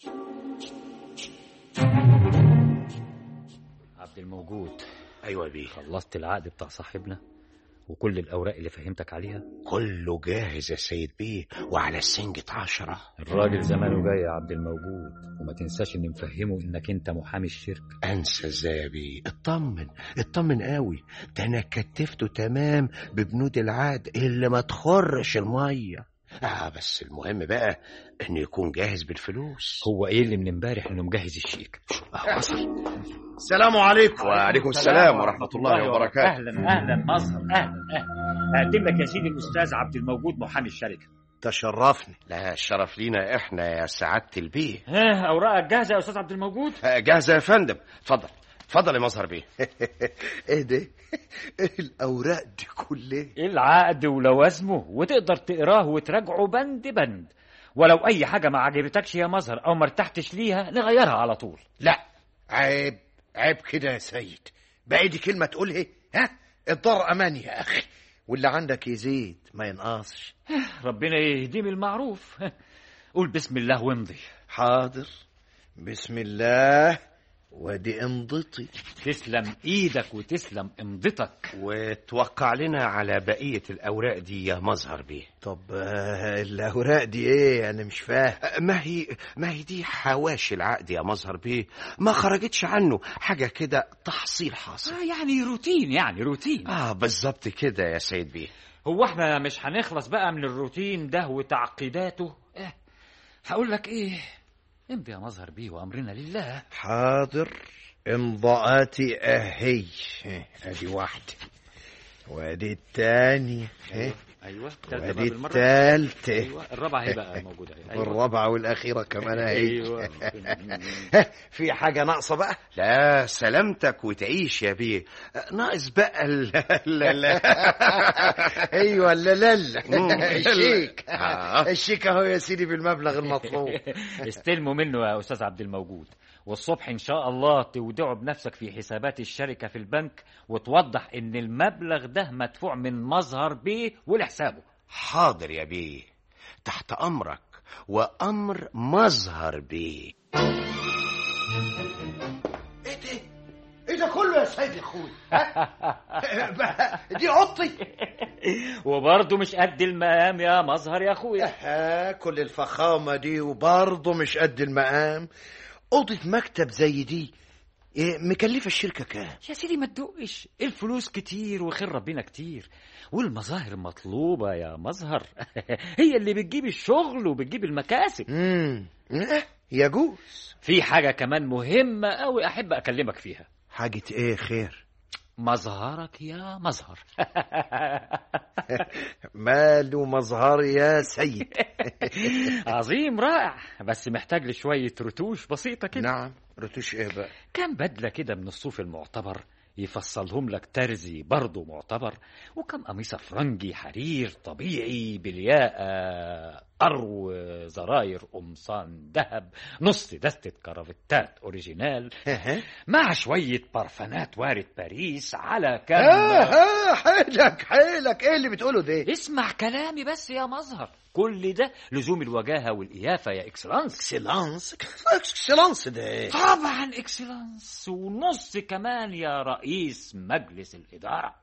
عبد الموجود ايوه بيه خلصت العقد بتاع صاحبنا وكل الأوراق اللي فهمتك عليها كله جاهز يا سيد بيه وعلى السنجة عشرة الراجل زمانه جاي يا عبد الموجود وما تنساش اني مفهمه انك انت محامي الشركة انسى ازاي يا بيه اطمن اطمن قوي ده انا كتفته تمام ببنود العقد اللي ما تخرش الميه اه بس المهم بقى انه يكون جاهز بالفلوس هو ايه اللي من امبارح انه مجهز الشيك اه وصل السلام عليكم وعليكم السلام ورحمة الله وبركاته اهلا اهلا مظهر اهلا اهلا اقدم لك يا سيدي الاستاذ عبد الموجود محامي الشركة تشرفني لا الشرف لينا احنا يا سعادة البيه ها اوراقك جاهزة يا استاذ عبد الموجود آه، جاهزة يا فندم اتفضل اتفضل يا مظهر بيه ايه ده ايه الاوراق دي كلها العقد ولوازمه وتقدر تقراه وتراجعه بند بند ولو اي حاجة ما عجبتكش يا مظهر او ما ارتحتش ليها نغيرها على طول لا عيب عيب كده يا سيد بقى دي كلمة تقولها ها الضر امان يا اخي واللي عندك يزيد ما ينقصش ربنا يهديه من المعروف قول بسم الله وامضي حاضر بسم الله ودي امضتي تسلم ايدك وتسلم امضتك وتوقع لنا على بقية الأوراق دي يا مظهر بيه طب آه، الاوراق دي ايه انا مش فاهم ما هي ما هي دي حواشي العقد يا مظهر بيه ما خرجتش عنه حاجة كده تحصيل حاصل آه يعني روتين يعني روتين اه بالظبط كده يا سيد بيه هو احنا مش هنخلص بقى من الروتين ده وتعقيداته اه هقول لك ايه امضي يا مظهر بيه وامرنا لله حاضر امضاءاتي اهي ادي واحدة وادي التانية ايوه ايوه التالتة بقى وادي بالمرة. التالتة ايوه الرابعة هي بقى موجودة اهي. ايوه والرابعة والأخيرة كمان اهي ايوه في حاجة ناقصة بقى لا سلامتك وتعيش يا بيه ناقص بقى ال... لا لا ايوه لا لا لا مم. الشيك آه. الشيك اهو يا سيدي بالمبلغ المطلوب استلموا منه يا استاذ عبد الموجود والصبح ان شاء الله تودعه بنفسك في حسابات الشركه في البنك وتوضح ان المبلغ ده مدفوع من مظهر بيه ولحسابه حاضر يا بيه تحت أمرك وأمر مظهر بيه ايه ده ايه ده كله يا سيدي اخوي دي اوضتي وبرضه مش قد المقام يا مظهر يا اخويا آه، كل الفخامة دي وبرضه مش قد المقام أوضة مكتب زي دي إيه، مكلفة الشركة كام؟ يا سيدي ما تدقش الفلوس كتير وخير ربنا كتير والمظاهر مطلوبة يا مظهر هي اللي بتجيب الشغل وبتجيب المكاسب امم يجوز في حاجة كمان مهمة أوي أحب أكلمك فيها حاجة ايه خير مظهرك يا مظهر ماله مظهر يا سيد عظيم رائع بس محتاج لشوية رتوش بسيطة كده نعم رتوش ايه بقى كم بدلة كده من الصوف المعتبر يفصلهم لك ترزي برضه معتبر وكم قميصة فرنجي حرير طبيعي بالياقة أرو زراير قمصان ذهب نص دستة كرافتات أوريجينال مع شوية برفانات وارد باريس على كم اه اه حيلك حيلك ايه اللي بتقوله ده اسمع كلامي بس يا مظهر كل ده لزوم الوجاهة والإيافة يا إكسلانس اكسلانس اكسلانس ده ايه طبعا إكسلانس ونص كمان يا رئيس مجلس الإدارة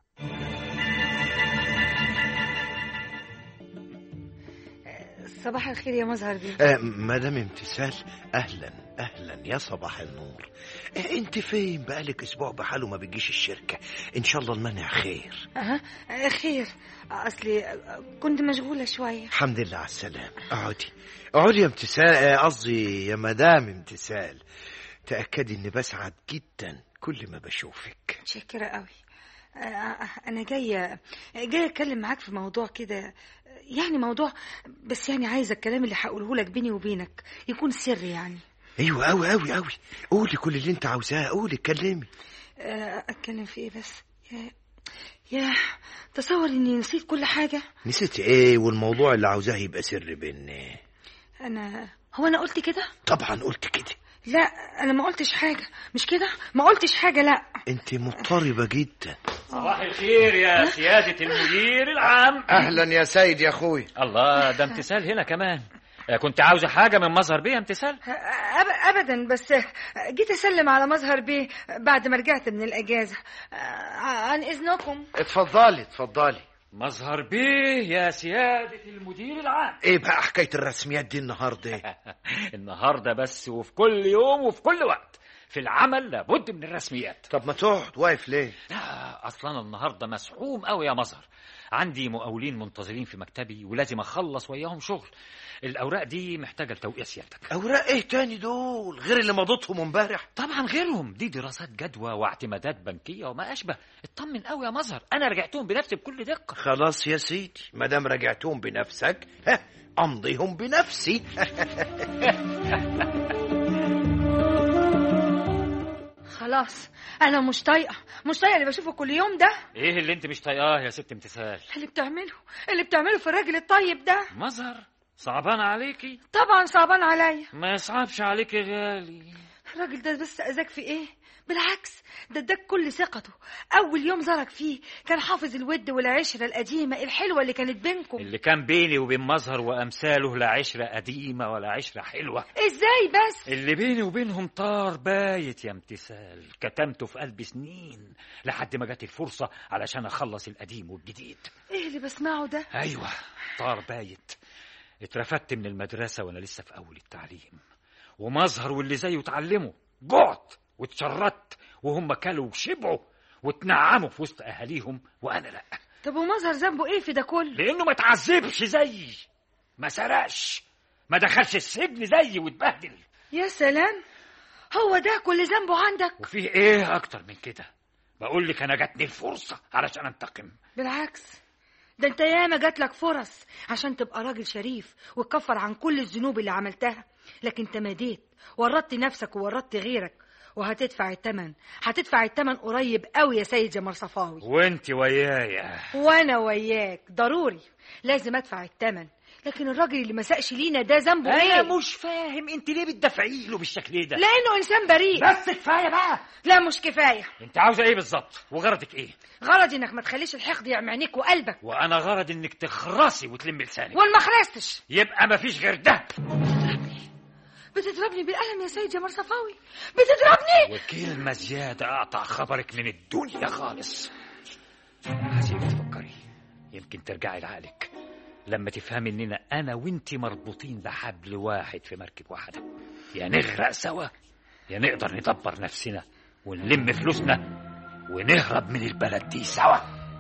صباح الخير يا مظهر بيه آه مدام امتثال اهلا اهلا يا صباح النور آه انت فين بقالك اسبوع بحاله ما بتجيش الشركه ان شاء الله المنع خير أه. آه، خير اصلي آه، كنت مشغوله شويه الحمد لله على السلامه اقعدي اقعدي يا امتثال آه، قصدي يا مدام امتثال تاكدي اني بسعد جدا كل ما بشوفك متشكره قوي آه، انا جايه جايه اتكلم معاك في موضوع كده يعني موضوع بس يعني عايزه الكلام اللي هقوله لك بيني وبينك يكون سر يعني ايوه قوي قوي قوي قولي كل اللي انت عاوزاه قولي اتكلمي آه، اتكلم في ايه بس يا يا تصور اني نسيت كل حاجه نسيت ايه والموضوع اللي عاوزاه يبقى سر بينا انا هو انا قلت كده طبعا قلت كده لا انا ما قلتش حاجه مش كده ما قلتش حاجه لا انت مضطربة جدا صباح الخير يا سيادة المدير العام اهلا يا سيد يا اخوي الله ده امتثال هنا كمان آه، كنت عاوزة حاجة من مظهر بيه امتثال أب... ابدا بس جيت اسلم على مظهر بيه بعد ما رجعت من الاجازه آه، عن اذنكم اتفضلي اتفضلي مظهر بيه يا سيادة المدير العام ايه بقى حكاية الرسميات دي النهاردة النهاردة بس وفي كل يوم وفي كل وقت في العمل لابد من الرسميات طب ما تقعد واقف ليه لا اصلا النهارده مسحوم قوي يا مظهر عندي مقاولين منتظرين في مكتبي ولازم اخلص وياهم شغل الاوراق دي محتاجه لتوقيع سيادتك اوراق ايه تاني دول غير اللي مضيتهم امبارح طبعا غيرهم دي دراسات جدوى واعتمادات بنكيه وما اشبه اطمن قوي يا مظهر انا رجعتهم بنفسي بكل دقه خلاص يا سيدي ما دام رجعتهم بنفسك ها امضيهم بنفسي خلاص انا مش طايقه مش طايقه اللي بشوفه كل يوم ده ايه اللي انت مش طايقاه يا ست امتثال اللي بتعمله اللي بتعمله في الراجل الطيب ده مظهر صعبان عليكي طبعا صعبان عليا ما يصعبش عليكي يا غالي الراجل ده بس اذاك في ايه بالعكس ده اداك كل ثقته اول يوم زارك فيه كان حافظ الود والعشره القديمه الحلوه اللي كانت بينكم اللي كان بيني وبين مظهر وامثاله لا عشره قديمه ولا عشره حلوه ازاي بس اللي بيني وبينهم طار بايت يا امتثال كتمته في قلبي سنين لحد ما جت الفرصه علشان اخلص القديم والجديد ايه اللي بسمعه ده ايوه طار بايت اترفدت من المدرسه وانا لسه في اول التعليم ومظهر واللي زيه اتعلموا جعت واتشردت وهم كلوا وشبعوا واتنعموا في وسط اهاليهم وانا لا طب ومظهر ذنبه ايه في ده كله لانه ما تعذبش زيي ما سرقش ما دخلش السجن زيي واتبهدل يا سلام هو ده كل ذنبه عندك وفيه ايه اكتر من كده بقول لك انا جاتني الفرصه علشان انتقم بالعكس ده انت ياما جات لك فرص عشان تبقى راجل شريف وتكفر عن كل الذنوب اللي عملتها لكن تماديت ورطت نفسك وورطت غيرك وهتدفع التمن هتدفع التمن قريب قوي يا سيد جمال صفاوي وانت ويايا وانا وياك ضروري لازم ادفع التمن لكن الراجل اللي ما سقش لينا ده ذنبه انا ايه مش فاهم انت ليه بتدافعي له بالشكل ده لانه انسان بريء بس كفايه بقى لا مش كفايه انت عاوزه ايه بالظبط وغرضك ايه غرضي انك ما تخليش الحقد يعمي عينيك وقلبك وانا غرض انك تخرسي وتلمي لسانك وان ما خلصتش يبقى مفيش غير ده بتضربني بالقلم يا سيد جمال صفاوي بتضربني وكلمة زيادة أقطع خبرك من الدنيا خالص هسيبك تفكري يمكن ترجعي لعقلك لما تفهمي إننا أنا وإنتي مربوطين بحبل واحد في مركب واحدة يا نغرق سوا يا نقدر ندبر نفسنا ونلم فلوسنا ونهرب من البلد دي سوا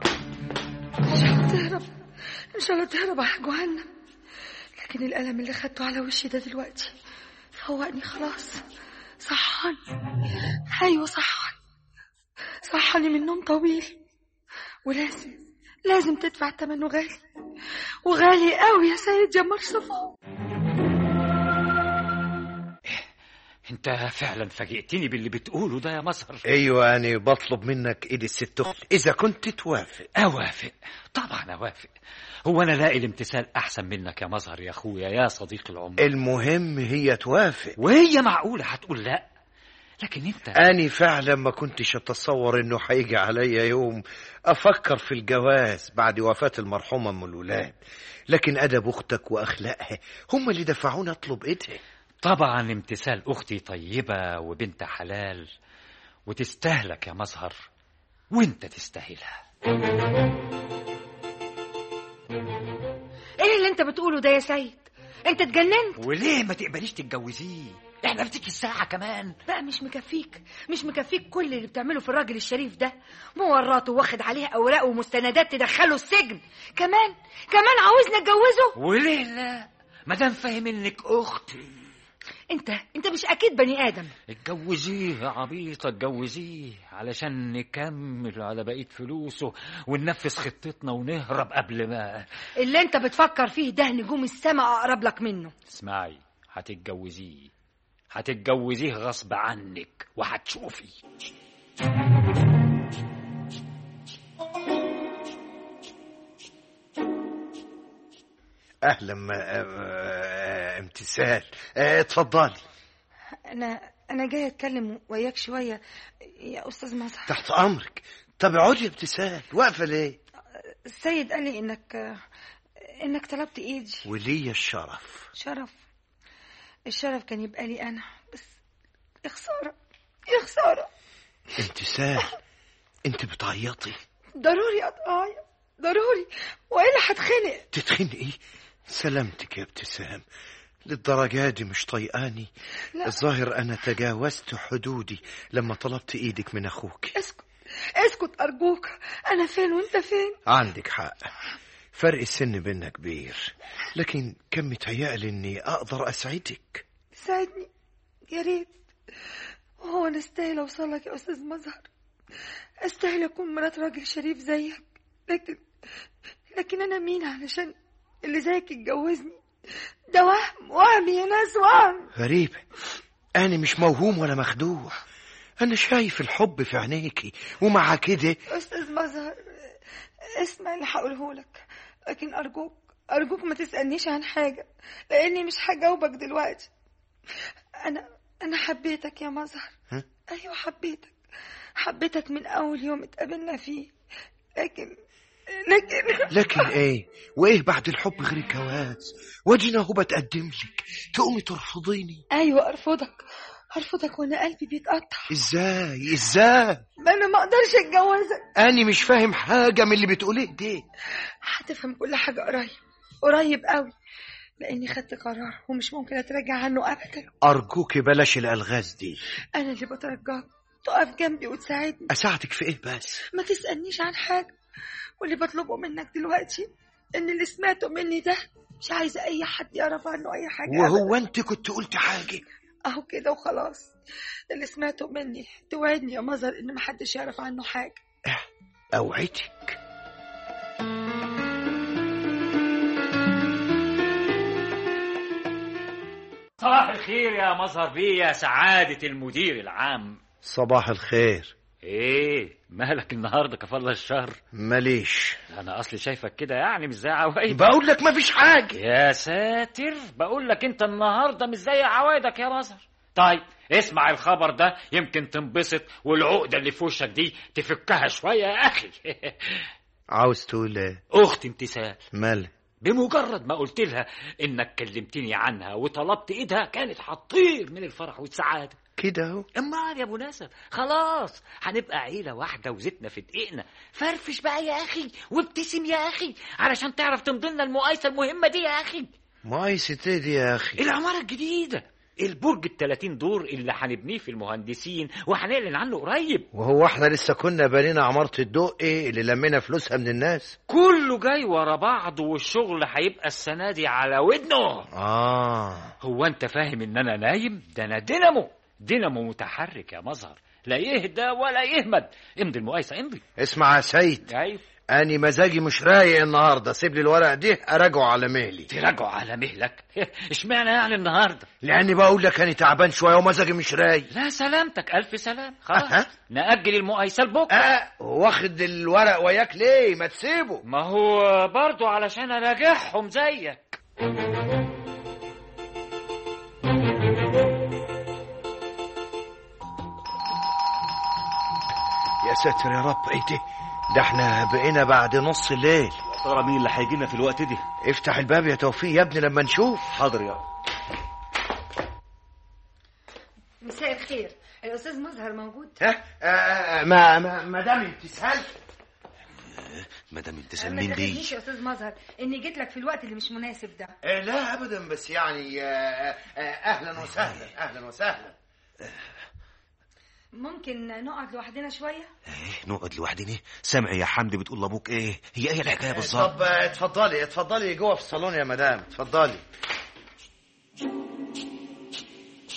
ان شاء الله تهرب ان شاء الله تهرب على جهنم لكن الالم اللي خدته على وشي ده دلوقتي فوقني خلاص صحاني ايوه صحاني صحاني من نوم طويل ولازم لازم تدفع ثمنه غالي وغالي قوي يا سيد جمال صفا انت فعلا فاجئتني باللي بتقوله ده يا مصر ايوه انا بطلب منك ايد الست أختي اذا كنت توافق اوافق طبعا اوافق هو انا لاقي الامتثال احسن منك يا مظهر يا اخويا يا صديق العمر المهم هي توافق وهي معقوله هتقول لا لكن انت أنا فعلا ما كنتش أتصور إنه هيجي عليا يوم أفكر في الجواز بعد وفاة المرحومة أم الولاد لكن أدب أختك وأخلاقها هم اللي دفعوني أطلب إيدها طبعا امتثال اختي طيبه وبنت حلال وتستاهلك يا مظهر وانت تستاهلها ايه اللي انت بتقوله ده يا سيد انت اتجننت وليه ما تقبليش تتجوزيه احنا في الساعه كمان بقى مش مكفيك مش مكفيك كل اللي بتعمله في الراجل الشريف ده مورطه واخد عليه اوراق ومستندات تدخله السجن كمان كمان عاوزني اتجوزه وليه لا ما دام فاهم انك اختي انت انت مش اكيد بني ادم اتجوزيه يا عبيطة اتجوزيه علشان نكمل على بقية فلوسه وننفذ خطتنا ونهرب قبل ما اللي انت بتفكر فيه ده نجوم السماء اقرب لك منه اسمعي هتتجوزيه هتتجوزيه غصب عنك وهتشوفي اهلا م- آه، امتثال آه، اتفضلي انا انا جاي اتكلم وياك شويه يا استاذ مظهر تحت امرك طب اقعدي يا ابتسام واقفه ليه السيد قال لي انك انك طلبت ايدي ولي الشرف شرف الشرف كان يبقى لي انا بس يا خساره يا خساره امتثال انت بتعيطي ضروري اتعيط ضروري والا هتخنق تتخنقي سلامتك يا ابتسام للدرجة دي مش طيقاني لا. الظاهر أنا تجاوزت حدودي لما طلبت إيدك من أخوك اسكت اسكت ارجوك انا فين وانت فين عندك حق فرق السن بينا كبير لكن كان متهيألي إني أقدر أسعدك ساعدني يا ريت هو انا استاهل اوصلك يا استاذ مظهر استاهل اكون مرات راجل شريف زيك لكن لكن انا مين علشان اللي زيك يتجوزني ده وهم وهم يا ناس وهم غريبة أنا مش موهوم ولا مخدوع أنا شايف الحب في عينيكي ومع كده استاذ مظهر اسمع اللي هقوله لك لكن ارجوك ارجوك ما تسالنيش عن حاجه لاني مش هجاوبك دلوقتي انا انا حبيتك يا مظهر ها؟ ايوه حبيتك حبيتك من اول يوم اتقابلنا فيه لكن لكن لكن إيه وإيه بعد الحب غير الجواز وأدينا أهو بتقدم لك تقومي ترفضيني ايوه ارفضك ارفضك وانا قلبي بيتقطع إزاي إزاي ما انا ما اقدرش اتجوزك أنا مش فاهم حاجة من اللي بتقوليه دي هتفهم كل حاجه قريب قريب قوي لاني خدت قرار ومش ممكن اتراجع عنه ابدا أرجوك بلاش الألغاز دي انا اللي بترجاك تقف جنبي وتساعدني أساعدك في إيه بس ما تسألنيش عن حاجة واللي بطلبه منك دلوقتي إن اللي سمعته مني ده مش عايزة أي حد يعرف عنه أي حاجة وهو أبداً. أنت كنت قلت حاجة أهو كده وخلاص اللي سمعته مني توعدني يا مظهر إن محدش يعرف عنه حاجة أوعدك صباح الخير يا مظهر بيه يا سعادة المدير العام صباح الخير ايه مالك النهارده كفالة الشهر ماليش انا اصلي شايفك كده يعني مش زي عوايدك بقول لك مفيش حاجة يا ساتر بقول لك انت النهارده مش زي عوايدك يا مظهر طيب اسمع الخبر ده يمكن تنبسط والعقده اللي في وشك دي تفكها شويه يا اخي عاوز تقول إيه اختي امتثال مال بمجرد ما قلت لها انك كلمتني عنها وطلبت ايدها كانت هتطير من الفرح والسعاده كده أهو امال يا ابو ناسر خلاص هنبقى عيله واحده وزيتنا في دقيقنا فرفش بقى يا اخي وابتسم يا اخي علشان تعرف تمضي لنا المقايسه المهمه دي يا اخي مايسة إيه دي يا أخي العماره الجديده البرج ال 30 دور اللي هنبنيه في المهندسين وهنعلن عنه قريب وهو احنا لسه كنا بنينا عمارة الدقي اللي لمينا فلوسها من الناس كله جاي ورا بعضه والشغل هيبقى السنه دي على ودنه آه هو انت فاهم ان انا نايم ده انا دينامو دينامو متحرك يا مظهر لا يهدى ولا يهمد امضي المقايسه امضي اسمع يا سيد ايوه أنا مزاجي مش رايق النهاردة سيب لي الورق دي أراجعه على مهلي تراجعوا على مهلك اشمعنى يعني النهارده لأني بقول لك أنا تعبان شوية ومزاجي مش رايق لا سلامتك الف سلام خلاص أها. نأجل المقايسه لبكره آه واخد الورق وياك ليه ما تسيبه ما هو برضو علشان اراجعهم زيك يا ساتر يا رب ايه ده ده احنا بقينا بعد نص الليل يا ترى مين اللي هيجي لنا في الوقت دي افتح الباب يا توفيق يا ابني لما نشوف حاضر يا مساء الخير الأستاذ مظهر موجود ها آه ما ما مدام امتثال مدام انتسال ما مين دي تاخدنيش يا أستاذ مظهر إني جيت لك في الوقت اللي مش مناسب ده آه لا ابدا بس يعني آه آه اهلا وسهلا اهلا وسهلا ممكن نقعد لوحدنا شوية ايه نقعد لوحدنا سامع يا حمدي بتقول لابوك ايه هي ايه الحكايه بالظبط طب آه، اتفضلي اتفضلي جوه في الصالون يا مدام اتفضلي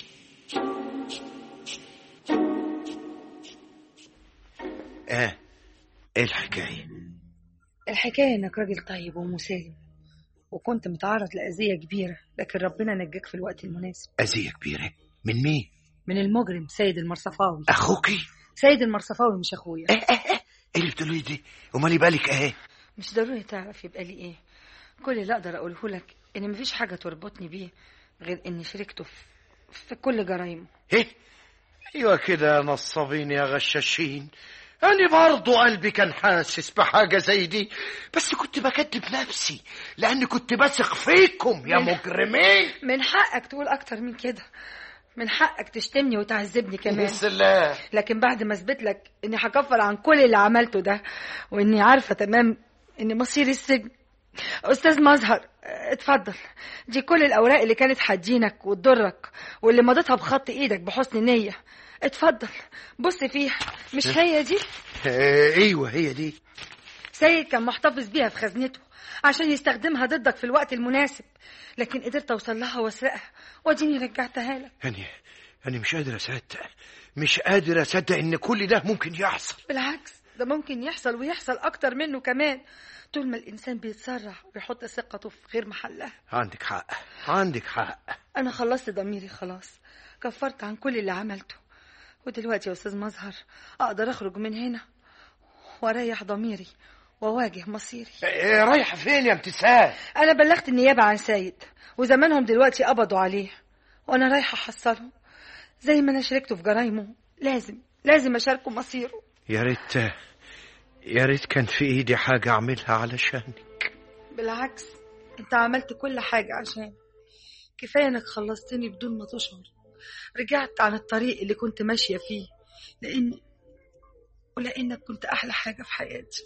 ايه الحكايه الحكاية إنك راجل طيب ومسالم وكنت متعرض لأذية كبيرة لكن ربنا نجاك في الوقت المناسب اذيه كبيره من مين من المجرم سيد المرصفاوي اخوكي سيد المرصفاوي مش أخويا ايه ايه ايه إيه اللي بتقولي دي امال بالك ايه مش ضروري تعرف يبقى لي إيه كل اللي أقدر أقوله لك إن مفيش حاجة تربطني بيه غير إني شاركته في, في كل جرايمه ايه ايوه كده يا نصابين يا غشاشين أنا برضو قلبي كان حاسس بحاجة زي دي بس كنت بكذب نفسي لأني كنت بثق فيكم يا من- مجرمين من حقك تقول أكتر من كده من حقك تشتمني وتعذبني كمان يا سلام لكن بعد ما اثبت لك اني هكفر عن كل اللي عملته ده واني عارفه تمام ان مصير السجن استاذ مظهر اتفضل دي كل الاوراق اللي كانت هتدينك وتضرك واللي مضيتها بخط ايدك بحسن نيه اتفضل بص فيها مش هي دي آه، ايوه هي دي سيد كان محتفظ بيها في خزنته عشان يستخدمها ضدك في الوقت المناسب لكن قدرت اوصل لها واسرقها واديني رجعتها لك أنا أنا مش قادر أصدق مش قادر أصدق إن كل ده ممكن يحصل بالعكس ده ممكن يحصل ويحصل اكتر منه كمان طول ما الانسان بيتسرع ويحط ثقته في غير محلها عندك حق عندك حق انا خلصت ضميري خلاص كفرت عن كل اللي عملته ودلوقتي يا استاذ مظهر اقدر اخرج من هنا واريح ضميري واواجه مصيري إيه رايحة فين يا امتثال انا بلغت النيابه عن سيد وزمانهم دلوقتي قبضوا عليه وانا رايحه احصله زي ما انا شاركته في جرايمه لازم لازم اشاركه مصيره يا ريت يا ريت كان في إيدي حاجة أعملها علشانك بالعكس انت عملت كل حاجة عشان كفاية انك خلصتني بدون ما تشعر رجعت عن الطريق اللي كنت ماشية فيه لان ولانك كنت احلى حاجة في حياتي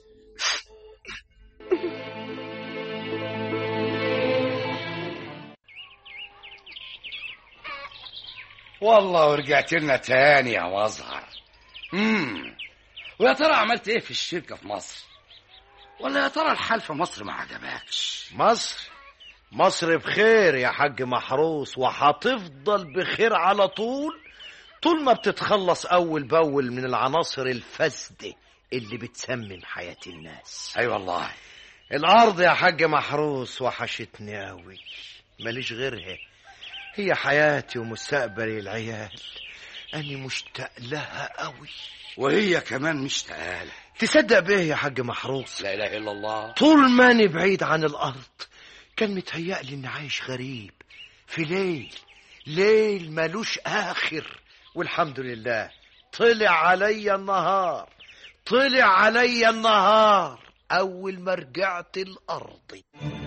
والله ورجعت لنا تاني يا مظهر امم ويا ترى عملت ايه في الشركه في مصر ولا يا ترى الحال في مصر ما عجبكش مصر مصر بخير يا حاج محروس وهتفضل بخير على طول طول ما بتتخلص أول بأول من العناصر الفاسدة اللي بتسمم حياة الناس اي والله الأرض يا حاج محروس وحشتني أوي ماليش غيرها هي حياتي ومستقبلي العيال أنا مشتاق لها أوي وهي كمان مش تقالة تصدق بيه يا حاج محروس لا اله الا الله طول ما أنا بعيد عن الأرض كان متهيألي إني عايش غريب في ليل ليل ملوش آخر والحمد لله طلع عليا النهار طلع عليا النهار أول ما رجعت الأرض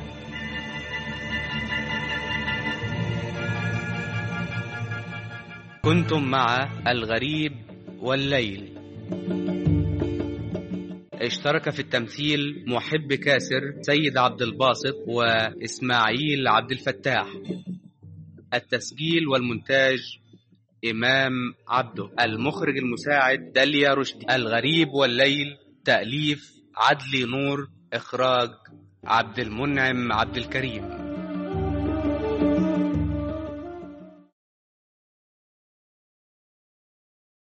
كنتم مع الغريب والليل اشترك في التمثيل محب كاسر سيد عبد الباسط وإسماعيل عبد الفتاح التسجيل والمونتاج إمام عبده المخرج المساعد داليا رشدي الغريب والليل تأليف عدلي نور إخراج عبد المنعم عبد الكريم